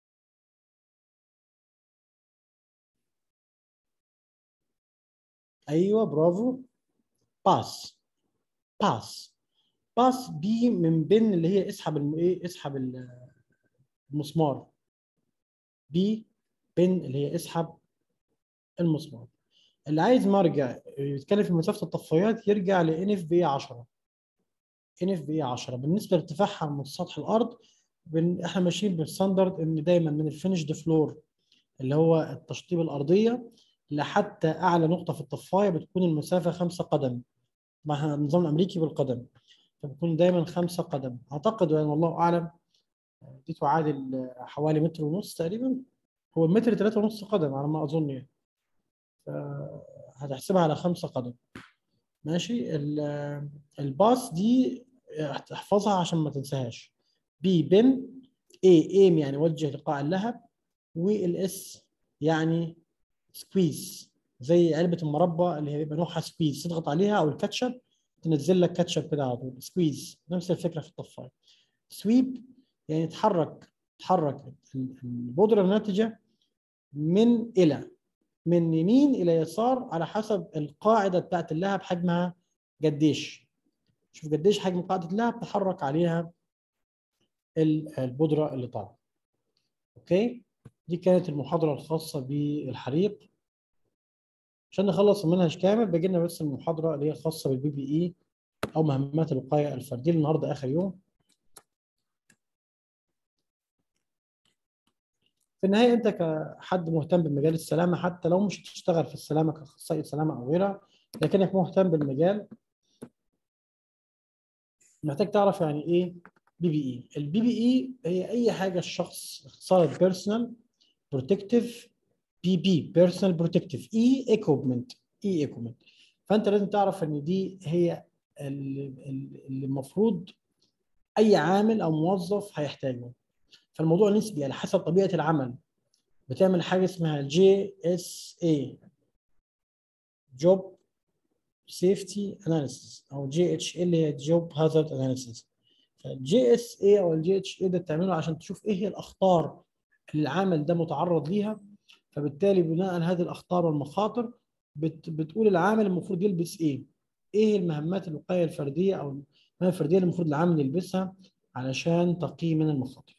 أيوه برافو باس باس باس دي من بين اللي هي اسحب الم... إيه اسحب ال- المسمار بي بين اللي هي اسحب المسمار اللي عايز مرجع يتكلم في مسافة الطفايات يرجع ل NF بي 10 NF بي 10 بالنسبة لارتفاعها من سطح الأرض بن... احنا ماشيين بالستاندرد ان دايما من الفينشد فلور اللي هو التشطيب الأرضية لحتى أعلى نقطة في الطفاية بتكون المسافة خمسة قدم مع النظام الأمريكي بالقدم فبتكون دايما خمسة قدم أعتقد يعني والله أعلم دي تعادل حوالي متر ونص تقريبا هو المتر ثلاثة ونص قدم على ما أظن يعني هتحسبها على خمسة قدم ماشي ال- الباص دي احفظها عشان ما تنساهاش بي بن اي ايم يعني وجه لقاع اللهب والاس يعني سكويز زي علبة المربى اللي هي بيبقى نوعها سكويز تضغط عليها او الكاتشب تنزل لك كاتشب كده على طول سكويز نفس الفكرة في الطفاية سويب يعني تحرك تحرك البودرة الناتجة من إلى من يمين إلى يسار على حسب القاعدة بتاعت اللهب حجمها قديش شوف قديش حجم قاعدة اللهب تحرك عليها ال- البودرة اللي طالعة أوكي دي كانت المحاضرة الخاصة بالحريق عشان نخلص المنهج كامل باقي لنا بس المحاضرة اللي هي خاصة بالبي بي إي أو مهمات الوقاية الفردية النهاردة آخر يوم في النهاية أنت كحد مهتم بمجال السلامة حتى لو مش هتشتغل في السلامة كأخصائي سلامة أو غيرها لكنك مهتم بالمجال محتاج تعرف يعني إيه بي بي إي البي بي إي هي أي حاجة الشخص اختصار بيرسونال بروتكتيف بي بي بيرسونال بروتكتيف اي ايكوبمنت اي ايكوبمنت فانت لازم تعرف ان دي هي اللي اللي المفروض اي عامل او موظف هيحتاجه فالموضوع نسبي على حسب طبيعه العمل بتعمل حاجه اسمها جي اس اي جوب سيفتي اناليسيس او جي اتش اللي هي جوب هازارد اناليسيس فالجي اس اي او الجي اتش اي ده بتعمله عشان تشوف ايه هي الاخطار اللي العامل ده متعرض ليها فبالتالي بناء على هذه الاخطار والمخاطر بت بتقول العامل المفروض يلبس ايه؟ ايه المهمات الوقايه الفرديه او المهام الفرديه اللي المفروض العامل يلبسها علشان تقيه من المخاطر.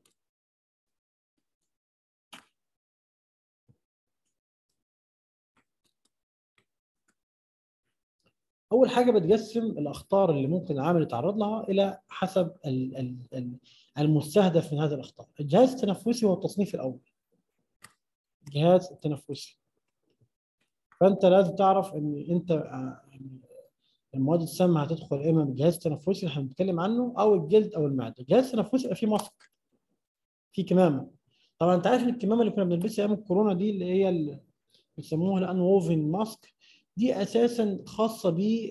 اول حاجه بتقسم الاخطار اللي ممكن العامل يتعرض لها الى حسب ال- ال- ال- المستهدف من هذه الاخطار. الجهاز التنفسي هو التصنيف الاول. الجهاز التنفسي. فانت لازم تعرف ان انت آه، يعني المواد السامه هتدخل اما بالجهاز التنفسي اللي هنتكلم عنه او الجلد او المعده الجهاز التنفسي يبقى فيه ماسك فيه كمامه طبعا انت عارف ان الكمامه اللي كنا بنلبسها ايام الكورونا دي اللي هي ال- بيسموها الان ووفن ماسك دي اساسا خاصه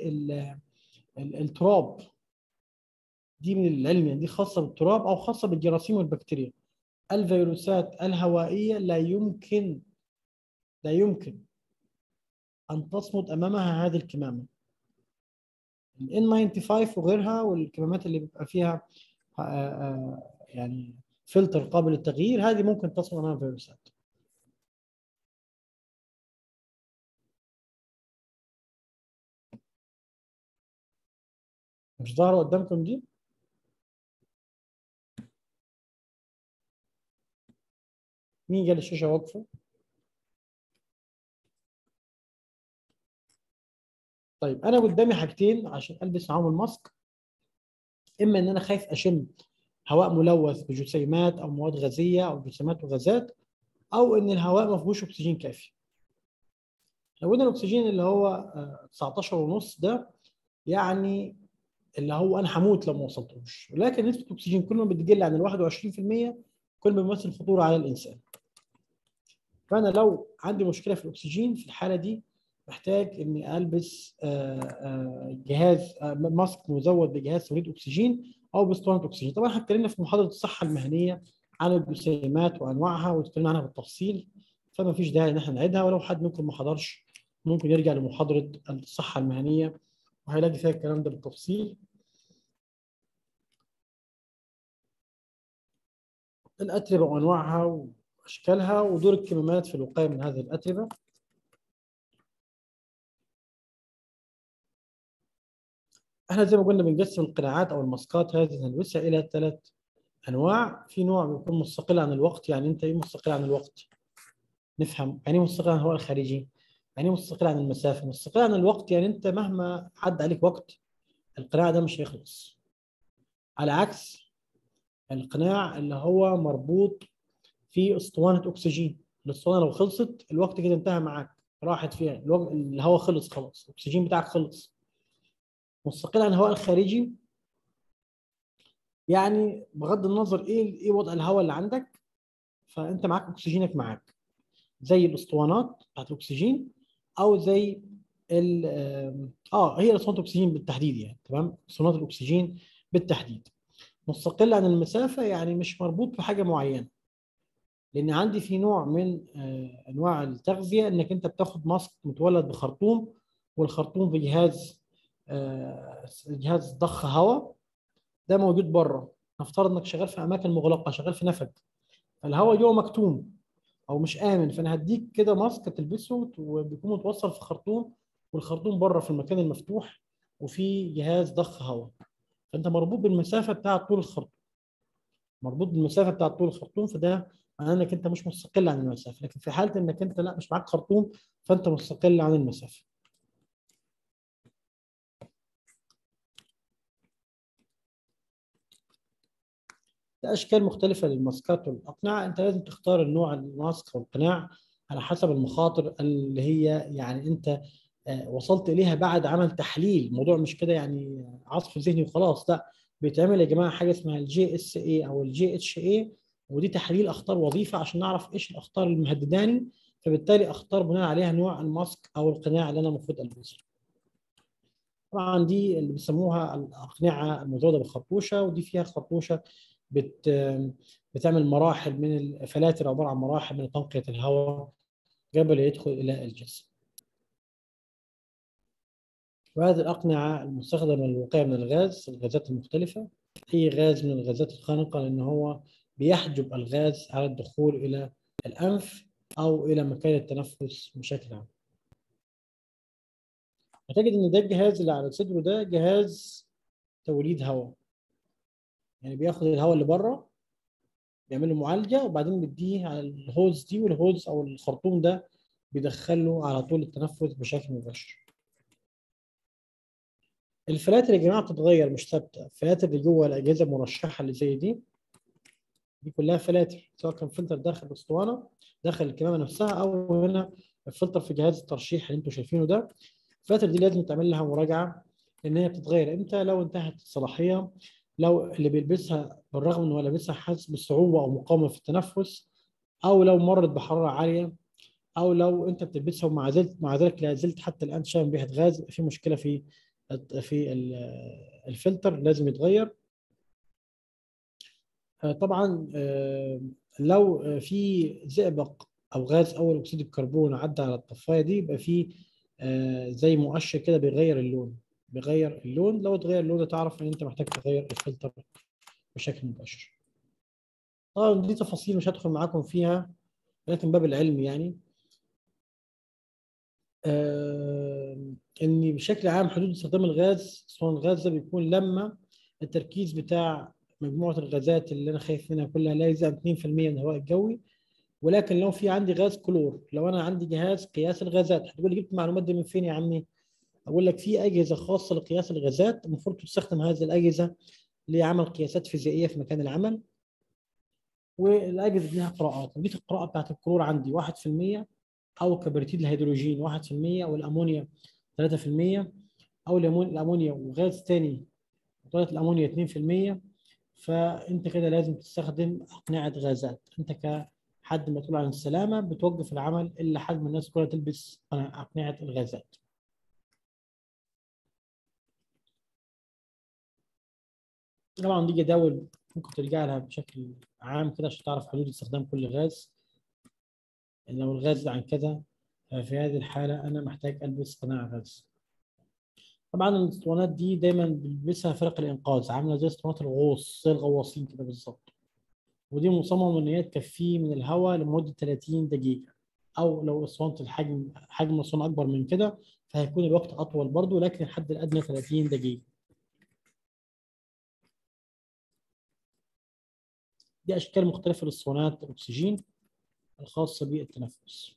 بالتراب دي من العلم يعني دي خاصه بالتراب او خاصه بالجراثيم والبكتيريا الفيروسات الهوائيه لا يمكن لا يمكن ان تصمد امامها هذه الكمامه ال N95 وغيرها والكمامات اللي بيبقى فيها آه، آه، يعني فلتر قابل للتغيير هذه ممكن تصمد امام الفيروسات مش ظاهره قدامكم دي مين قال الشاشه واقفه طيب انا قدامي حاجتين عشان البس معاهم الماسك اما ان انا خايف اشم هواء ملوث بجسيمات او مواد غازيه او جسيمات وغازات او ان الهواء ما فيهوش اكسجين كافي لو قلنا الاكسجين اللي هو آه، 19 ونص ده يعني اللي هو انا هموت لو ما وصلتوش ولكن نسبه الاكسجين كل ما بتقل عن ال 21% كل ما بيمثل خطوره على الانسان فانا لو عندي مشكله في الاكسجين في الحاله دي محتاج اني البس آه، آه، جهاز آه، ماسك مزود بجهاز توليد اكسجين او باسطوانه اكسجين طبعا احنا اتكلمنا في محاضره الصحه المهنيه عن الجسيمات وانواعها واتكلمنا عنها بالتفصيل فما فيش داعي ان احنا نعيدها ولو حد منكم ما حضرش ممكن يرجع لمحاضره الصحه المهنيه وهيلاقي فيها الكلام ده بالتفصيل الاتربه وانواعها واشكالها ودور الكمامات في الوقايه من هذه الاتربه احنا زي ما قلنا بنقسم القناعات او الماسكات هذه نلبسها الى ثلاث انواع في نوع بيكون مستقل عن الوقت يعني انت ايه مستقل عن الوقت نفهم يعني ايه مستقل عن الهواء الخارجي يعني ايه مستقل عن المسافه مستقل عن الوقت يعني انت مهما عدى عليك وقت القناع ده مش هيخلص على عكس القناع اللي هو مربوط في اسطوانه اكسجين الاسطوانه لو خلصت الوقت كده انتهى معاك راحت فيها الوقت الهواء خلص خلاص الاكسجين بتاعك خلص مستقل عن الهواء الخارجي يعني بغض النظر ايه ايه وضع الهواء اللي عندك فانت معاك اكسجينك معاك زي الاسطوانات بتاعت الاكسجين او زي ال اه هي اسطوانات الاكسجين بالتحديد يعني تمام اسطوانات الاكسجين بالتحديد مستقل عن المسافه يعني مش مربوط بحاجه معينه لان عندي في نوع من آه انواع التغذيه انك انت بتاخد ماسك متولد بخرطوم والخرطوم بجهاز آه جهاز ضخ هواء ده موجود بره نفترض انك شغال في اماكن مغلقه شغال في نفق فالهواء جوه مكتوم او مش امن فانا هديك كده ماسك تلبسه وبيكون متوصل في خرطوم والخرطوم بره في المكان المفتوح وفي جهاز ضخ هواء فانت مربوط بالمسافه بتاعه طول الخرطوم مربوط بالمسافه بتاعه طول الخرطوم فده معناه انك انت مش مستقل عن المسافه لكن في حاله انك انت لا مش معاك خرطوم فانت مستقل عن المسافه اشكال مختلفه للماسكات والاقنعه انت لازم تختار النوع الماسك او القناع على حسب المخاطر اللي هي يعني انت وصلت اليها بعد عمل تحليل الموضوع مش كده يعني عصف ذهني وخلاص لا بيتعمل يا جماعه حاجه اسمها الجي اس اي او الجي اتش اي ودي تحليل اخطار وظيفه عشان نعرف ايش الاخطار المهدداني فبالتالي اختار بناء عليها نوع الماسك او القناع اللي انا المفروض البسه طبعا دي اللي بيسموها الاقنعه المزوده بالخرطوشه ودي فيها خرطوشه بت بتعمل مراحل من الفلاتر عباره عن مراحل من تنقيه الهواء قبل يدخل الى الجسم. وهذه الأقنعة المستخدمة للوقاية من الغاز الغازات المختلفة أي غاز من الغازات الخانقة لأن هو بيحجب الغاز على الدخول إلى الأنف أو إلى مكان التنفس بشكل عام. هتجد إن ده الجهاز اللي على صدره ده جهاز توليد هواء. يعني بياخد الهواء اللي بره بيعمل له معالجه وبعدين بيديه على الهوز دي والهوز او الخرطوم ده بيدخله على طول التنفس بشكل مباشر. الفلاتر يا جماعه بتتغير مش ثابته، الفلاتر اللي جوه الاجهزه المرشحه اللي زي دي دي كلها فلاتر سواء كان فلتر داخل الاسطوانه داخل الكمامه نفسها او هنا الفلتر في جهاز الترشيح اللي انتم شايفينه ده الفلاتر دي لازم تعمل لها مراجعه لان هي بتتغير امتى لو انتهت الصلاحيه لو اللي بيلبسها بالرغم انه لابسها حاسس بصعوبه او مقاومه في التنفس او لو مرت بحراره عاليه او لو انت بتلبسها ومع ذلك مع ذلك لا زلت حتى الان شامم ريحه غاز في مشكله في في الفلتر لازم يتغير طبعا لو في زئبق او غاز اول اكسيد الكربون عدى على الطفايه دي يبقى في زي مؤشر كده بيغير اللون بيغير اللون لو اتغير اللون ده تعرف ان انت محتاج تغير الفلتر بشكل مباشر طبعا دي تفاصيل مش هدخل معاكم فيها لكن باب العلم يعني ان بشكل عام حدود استخدام الغاز سواء الغاز ده بيكون لما التركيز بتاع مجموعه الغازات اللي انا خايف منها كلها لا يزيد 2% من الهواء الجوي ولكن لو في عندي غاز كلور لو انا عندي جهاز قياس الغازات هتقول لي جبت المعلومات دي من فين يا عمي؟ اقول لك في اجهزه خاصه لقياس الغازات المفروض تستخدم هذه الاجهزه لعمل قياسات فيزيائيه في مكان العمل والاجهزه دي لها قراءات لقيت القراءه بتاعت الكلور عندي 1% او كبريتيد الهيدروجين 1% والامونيا 3% او الامونيا وغاز ثاني طريقه الامونيا 2% فانت كده لازم تستخدم اقنعه غازات انت كحد مسؤول عن السلامه بتوقف العمل الا حد من الناس كلها تلبس اقنعه الغازات طبعا دي جداول ممكن ترجع لها بشكل عام كده عشان تعرف حدود استخدام كل غاز لو الغاز عن كذا في هذه الحالة أنا محتاج ألبس قناع غاز طبعا الاسطوانات دي دايما بيلبسها فرق الإنقاذ عاملة زي اسطوانات الغوص زي الغواصين كده بالظبط ودي مصممة إن هي تكفيه من الهواء لمدة 30 دقيقة أو لو اسطوانة الحجم حجم الاسطوانة أكبر من كده فهيكون الوقت أطول برضه لكن الحد الأدنى 30 دقيقة دي اشكال مختلفه للاسطوانات الاكسجين الخاصه بالتنفس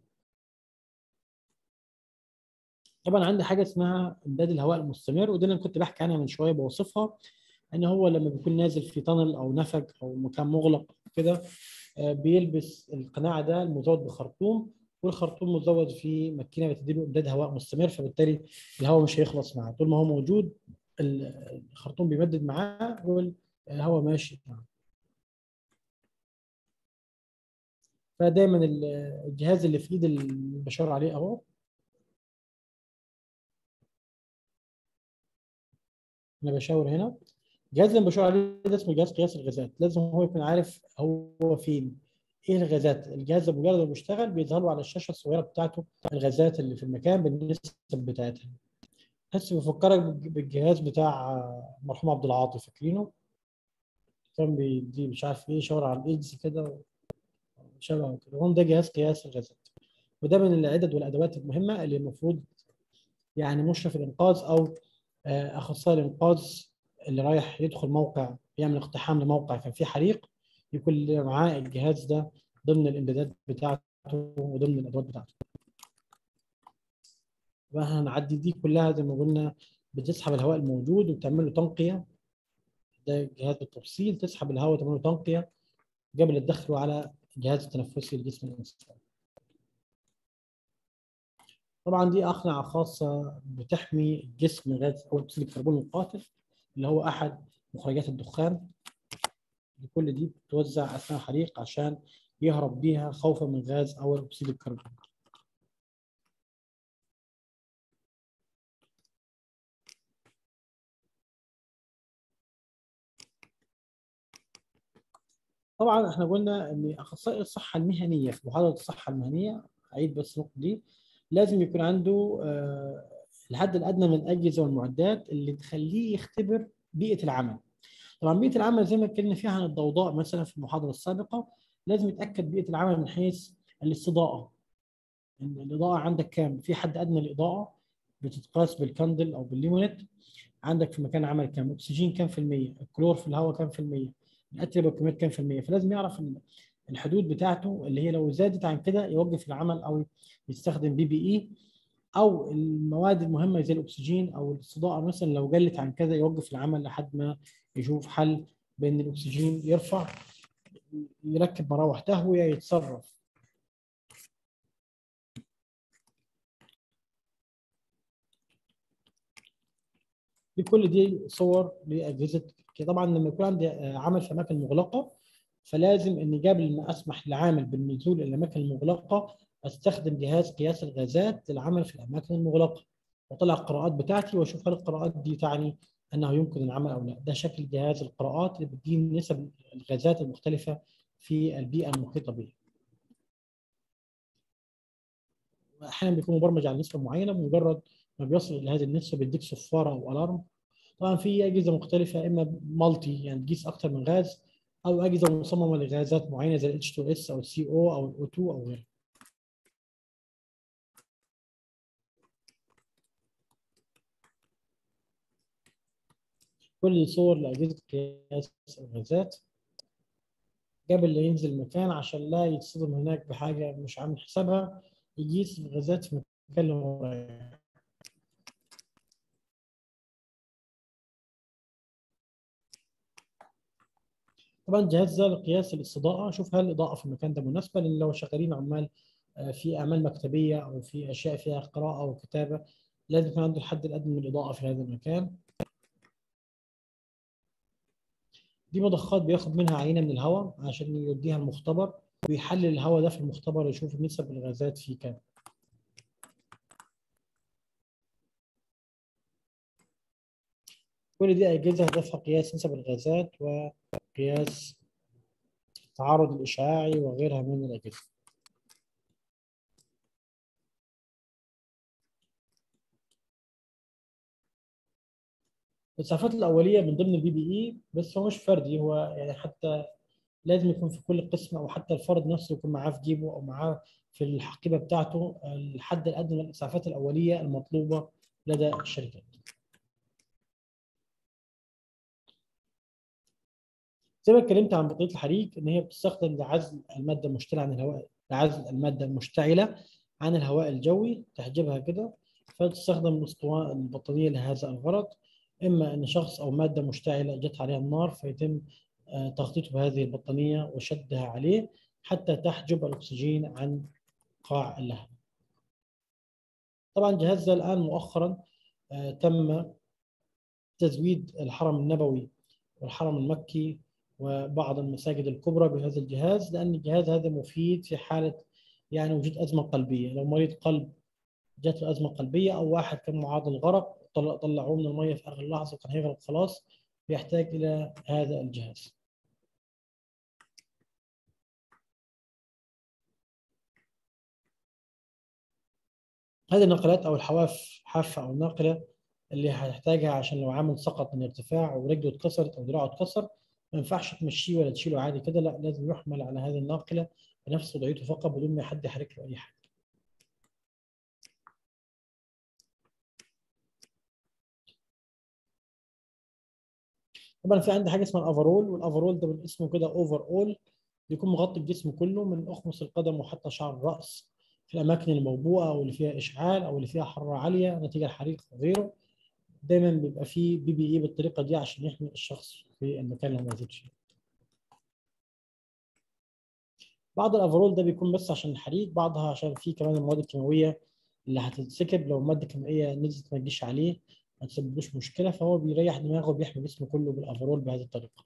طبعا عندي حاجه اسمها امداد الهواء المستمر ودي انا كنت بحكي عنها من شويه بوصفها ان هو لما بيكون نازل في تنل او نفق او مكان مغلق كده بيلبس القناع ده المزود بخرطوم والخرطوم مزود في ماكينه بتديله امداد هواء مستمر فبالتالي الهواء مش هيخلص معاه طول ما هو موجود الخرطوم بيمدد معاه والهواء ماشي معاه فدايما الجهاز اللي في ايد اللي بشاور عليه اهو انا بشاور هنا الجهاز اللي بشاور عليه ده اسمه جهاز قياس الغازات لازم هو يكون عارف هو فين ايه الغازات الجهاز بمجرد ما بيشتغل بيظهر له على الشاشه الصغيره بتاعته الغازات اللي في المكان بالنسب بتاعتها بس بيفكرك بالجهاز بتاع مرحوم عبد العاطي فاكرينه كان بيدي مش عارف ايه شاور على الايدز كده شبه كده هون ده جهاز قياس الغازات وده من العدد والادوات المهمه اللي المفروض يعني مشرف الانقاذ او اخصائي الانقاذ اللي رايح يدخل موقع يعمل اقتحام لموقع كان فيه حريق يكون معاه الجهاز ده ضمن الامدادات بتاعته وضمن الادوات بتاعته وهنعدي دي كلها زي ما قلنا بتسحب الهواء الموجود وبتعمل له تنقيه ده جهاز بالتفصيل تسحب الهواء وتعمل له تنقيه قبل تدخله على الجهاز التنفسي لجسم الانسان طبعا دي اقنعه خاصه بتحمي الجسم من غاز او اكسيد الكربون القاتل اللي هو احد مخرجات الدخان كل دي بتوزع اثناء حريق عشان يهرب بيها خوفا من غاز او اكسيد الكربون طبعا احنا قلنا ان اخصائي الصحه المهنيه في محاضره الصحه المهنيه اعيد بس النقطه دي لازم يكون عنده آه الحد الادنى من الاجهزه والمعدات اللي تخليه يختبر بيئه العمل. طبعا بيئه العمل زي ما اتكلمنا فيها عن الضوضاء مثلا في المحاضره السابقه لازم يتاكد بيئه العمل من حيث الاستضاءه. إن الاضاءه عندك كام؟ في حد ادنى للاضاءه بتتقاس بالكاندل او بالليمونيت عندك في مكان العمل كام؟ اكسجين كام في الميه؟ الكلور في الهواء كام في الميه؟ الاتربه بكميات كام في الميه؟ فلازم يعرف الحدود بتاعته اللي هي لو زادت عن كده يوقف العمل او يستخدم بي بي اي او المواد المهمه زي الاكسجين او الاستضاءه مثلا لو قلت عن كذا يوقف العمل لحد ما يشوف حل بان الاكسجين يرفع يركب مراوح تهويه يتصرف دي كل دي صور لاجهزه طبعا لما يكون عندي عمل في اماكن مغلقه فلازم اني قبل ما اسمح لعامل بالنزول الى الاماكن المغلقه استخدم جهاز قياس الغازات للعمل في الاماكن المغلقه واطلع القراءات بتاعتي واشوف هل القراءات دي تعني انه يمكن العمل او لا ده شكل جهاز القراءات اللي بتديني نسب الغازات المختلفه في البيئه المحيطه بي احيانا بيكون مبرمج على نسبه معينه بمجرد ما بيصل الى هذه النسبه بيديك صفاره او الارم طبعا في اجهزه مختلفه اما مالتي يعني تقيس اكثر من غاز او اجهزه مصممه لغازات معينه زي ال H2S او السي او او ال O2 او غيره كل دي صور لأجهزة قياس الغازات قبل لا ينزل المكان عشان لا يتصدم هناك بحاجة مش عامل حسابها يقيس الغازات في المكان اللي هو رايح. طبعا الجهاز ده لقياس الاستضاءة شوف هل الإضاءة في المكان ده مناسبة لأن لو شغالين عمال آه، في أعمال مكتبية أو في أشياء فيها قراءة وكتابة لازم يكون عنده الحد الأدنى من الإضاءة في هذا المكان دي مضخات بياخد منها عينة من الهواء عشان يوديها المختبر ويحلل الهواء ده في المختبر يشوف نسب الغازات فيه كام كل دي أجهزة هدفها قياس نسب الغازات وقياس التعرض الإشعاعي وغيرها من الأجهزة الإسعافات الأولية من ضمن البي بي إي بس هو مش فردي هو يعني حتى لازم يكون في كل قسم أو حتى الفرد نفسه يكون معاه في جيبه أو معاه في الحقيبة بتاعته الحد الأدنى للإسعافات الأولية المطلوبة لدى الشركات. زي ما اتكلمت عن بطاريه الحريق ان هي بتستخدم لعزل الماده المشتعله عن الهواء لعزل الماده المشتعله عن الهواء الجوي تحجبها كده فتستخدم الاسطوانه البطاريه لهذا الغرض اما ان شخص او ماده مشتعله جت عليها النار فيتم آه، تغطيته بهذه البطانيه وشدها عليه حتى تحجب الاكسجين عن قاع اللهب. طبعا الجهاز ده الان مؤخرا آه، تم تزويد الحرم النبوي والحرم المكي وبعض المساجد الكبرى بهذا الجهاز لان الجهاز هذا مفيد في حاله يعني وجود ازمه قلبيه لو مريض قلب جات له ازمه قلبيه او واحد كان معرض للغرق طلع- طلعوه من الميه في اخر لحظه وكان هيغرق خلاص بيحتاج الى هذا الجهاز هذه النقلات او الحواف حافه او ناقله اللي هتحتاجها عشان لو عامل سقط من ارتفاع ورجله اتكسرت او دراعه اتكسر ما ينفعش تمشيه ولا تشيله عادي كده لا لازم يحمل على هذه الناقله بنفس وضعيته فقط بدون ما حد يحرك له اي حاجه طبعا في عندي حاجه اسمها الافرول والافرول ده من اسمه كده اوفر اول بيكون مغطي الجسم كله من اخمص القدم وحتى شعر الراس في الاماكن الموبوءه او اللي فيها اشعال او اللي فيها حراره عاليه نتيجه الحريق وغيره دايما بيبقى فيه بي بي اي بالطريقه دي عشان يحمي الشخص في المكان اللي هو موجود فيه بعض الافرول ده بيكون بس عشان الحريق بعضها عشان فيه كمان المواد الكيماويه اللي هتتسكب لو ماده كيميائيه نزلت ما تجيش عليه ما تسببلوش مشكله فهو بيريح دماغه وبيحمي جسمه كله بالافرول بهذه الطريقه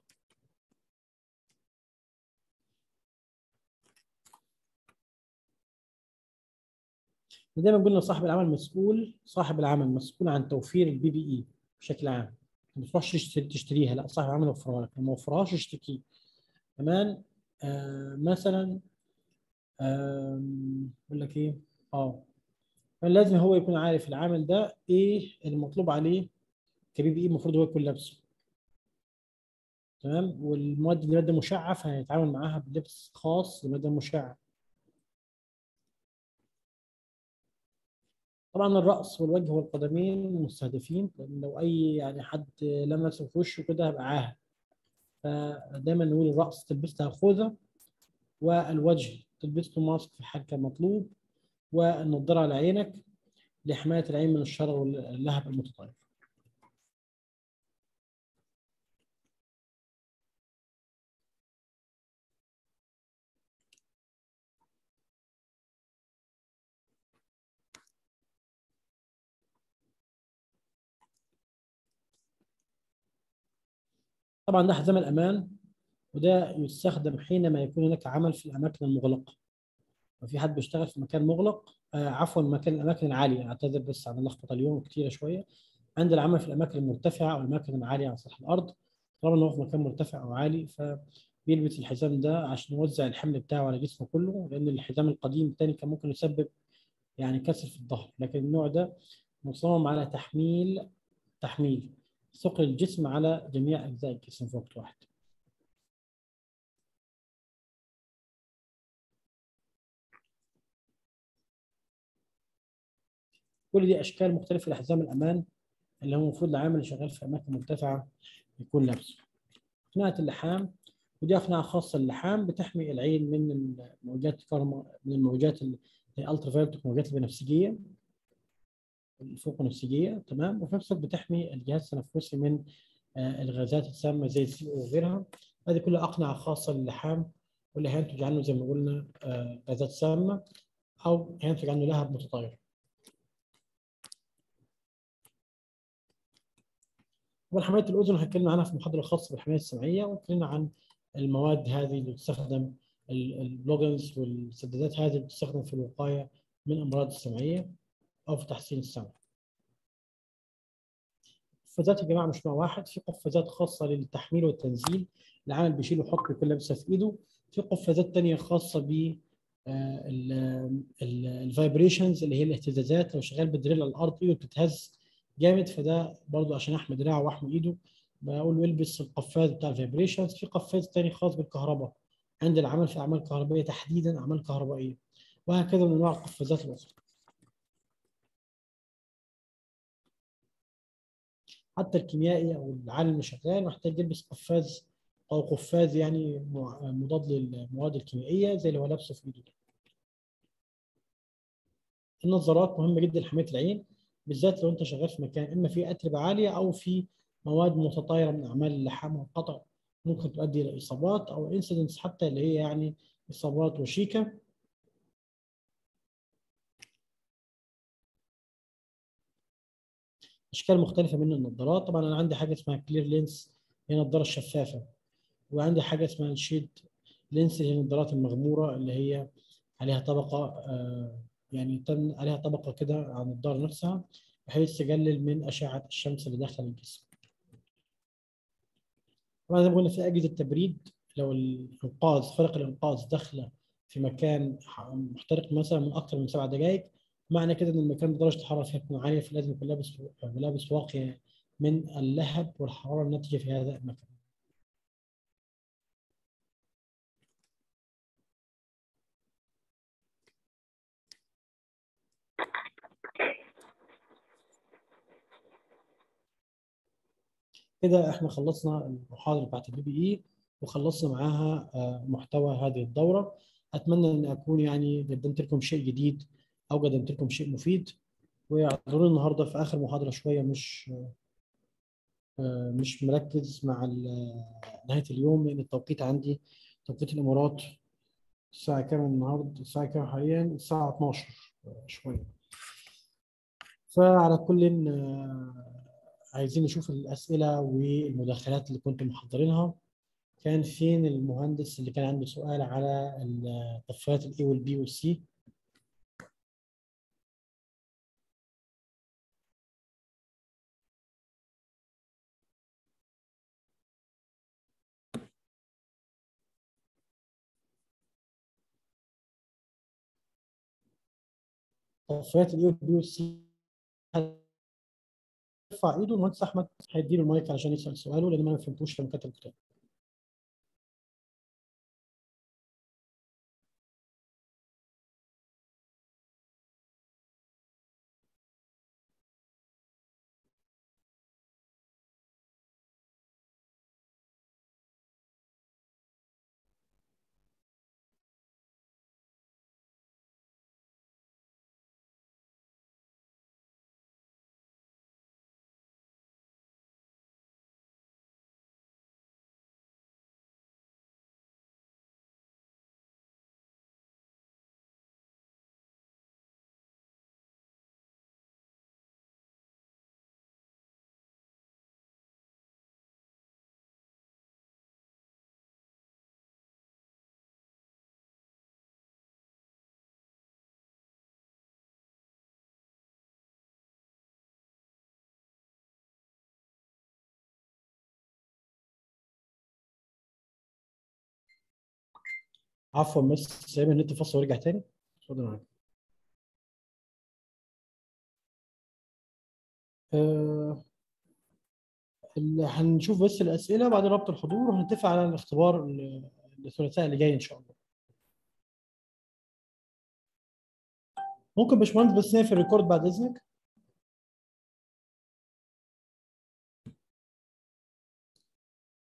دايما قلنا صاحب العمل مسؤول صاحب العمل مسؤول عن توفير البي بي اي بشكل عام ما تروحش تشتري- تشتريها لا صاحب العمل يوفرها لك لو ما وفرهاش اشتكيه كمان آه مثلا آم، بقول لك ايه اه لازم هو يكون عارف العامل ده ايه المطلوب عليه كبي بي اي المفروض هو يكون لابسه تمام والمواد دي ماده مشعه فهيتعامل معاها بلبس خاص لماده مشعه طبعا الراس والوجه والقدمين مستهدفين لان لو اي يعني حد لمسه في وشه كده هيبقى عاهه فدايما نقول الراس تلبس لها خوذه والوجه تلبس له ماسك في حال كان مطلوب والنضاره على عينك لحمايه العين من الشر واللهب المتطاير طبعا ده حزام الامان وده يستخدم حينما يكون هناك عمل في الاماكن المغلقه وفي حد بيشتغل في مكان مغلق آه عفوا مكان الاماكن العاليه اعتذر بس عن اللخبطه اليوم كتيره شويه عند العمل في الاماكن المرتفعه او الاماكن العاليه على سطح الارض طالما ان هو في مكان مرتفع او عالي فبيلبس الحزام ده عشان يوزع الحمل بتاعه على جسمه كله لان الحزام القديم الثاني كان ممكن يسبب يعني كسر في الظهر لكن النوع ده مصمم على تحميل تحميل ثقل الجسم على جميع اجزاء الجسم في وقت واحد كل دي اشكال مختلفه لحزام الامان اللي هو المفروض العامل اللي شغال في اماكن مرتفعه يكون لابسه اقنعه اللحام ودي اقنعه خاصه للحام بتحمي العين من الموجات الكهرباء من الموجات الالترا فايولت الموجات البنفسجيه الفوق بنفسجيه تمام وفي نفس الوقت بتحمي الجهاز التنفسي من آه، الغازات السامه زي السي او وغيرها هذه كلها اقنعه خاصه للحام واللي هينتج عنه زي ما قلنا آه، غازات سامه او هينتج عنه لهب متطاير والحمايه الاذن هنتكلم عنها في المحاضره الخاصه بالحمايه السمعيه واتكلمنا عن المواد هذه اللي تستخدم البلوجنز والسدادات هذه اللي بتستخدم في الوقايه من الامراض السمعيه او في تحسين السمع. قفازات يا جماعه مش نوع واحد في قفازات خاصه للتحميل والتنزيل العامل بيشيل ويحط بكل لابسه في ايده في قفازات ثانيه خاصه ب الفايبريشنز اللي هي الاهتزازات لو شغال بدريل على الارض ايده بتتهز جامد فده برضو عشان احمي دراعه واحمي ايده بقول له البس القفاز بتاع الفايبريشنز في قفاز ثاني خاص بالكهرباء عند العمل في اعمال كهربائيه تحديدا اعمال كهربائيه وهكذا من انواع القفازات الاخرى حتى الكيميائي او العالم اللي شغال محتاج يلبس قفاز او قفاز يعني مضاد للمواد الكيميائيه زي اللي هو لابسه في ايده النظارات مهمه جدا لحمايه العين بالذات لو انت شغال في مكان اما في اتربه عاليه او في مواد متطايره من اعمال اللحام والقطع ممكن تؤدي الى اصابات او انسيدنتس حتى اللي هي يعني اصابات وشيكه اشكال مختلفه من النظارات طبعا انا عندي حاجه اسمها كلير لينس هي النظاره الشفافه وعندي حاجه اسمها الشيد لينس اللي هي النظارات المغموره اللي هي عليها طبقه آه يعني تم عليها طبقه كده على النظاره نفسها بحيث تقلل من اشعه الشمس اللي داخل الجسم. طبعا زي ما قلنا في اجهزه تبريد لو الانقاذ فرق الانقاذ داخله في مكان محترق مثلا من اكثر من سبع دقائق معنى كده ان المكان درجه الحراره فيه تكون عاليه فلازم يكون لابس ملابس واقيه من اللهب والحراره الناتجه في هذا المكان. كده احنا خلصنا المحاضره بتاعت البي بي اي وخلصنا معاها محتوى هذه الدوره اتمنى ان اكون يعني قدمت لكم شيء جديد او قدمت لكم شيء مفيد واعذروني النهارده في اخر محاضره شويه مش مش مركز مع نهايه اليوم لان التوقيت عندي توقيت الامارات الساعه كام النهارده الساعه كام حاليا الساعه 12 شويه فعلى كل عايزين نشوف الاسئله والمداخلات اللي كنتم محضرينها كان فين المهندس اللي كان عنده سؤال على الطفايات الاي والبي والسي طفايات الاي والبي والسي يرفع ايده المهندس احمد هيديله المايك علشان يسال سؤاله لان انا ما فهمتوش لما كتب الكتاب عفوا بس سايب النت فصل ورجع تاني اتفضل معاك آه هنشوف بس الاسئله بعد ربط الحضور وهنتفق على الاختبار الثلاثاء اللي جاي ان شاء الله ممكن باشمهندس بس نقفل الريكورد بعد اذنك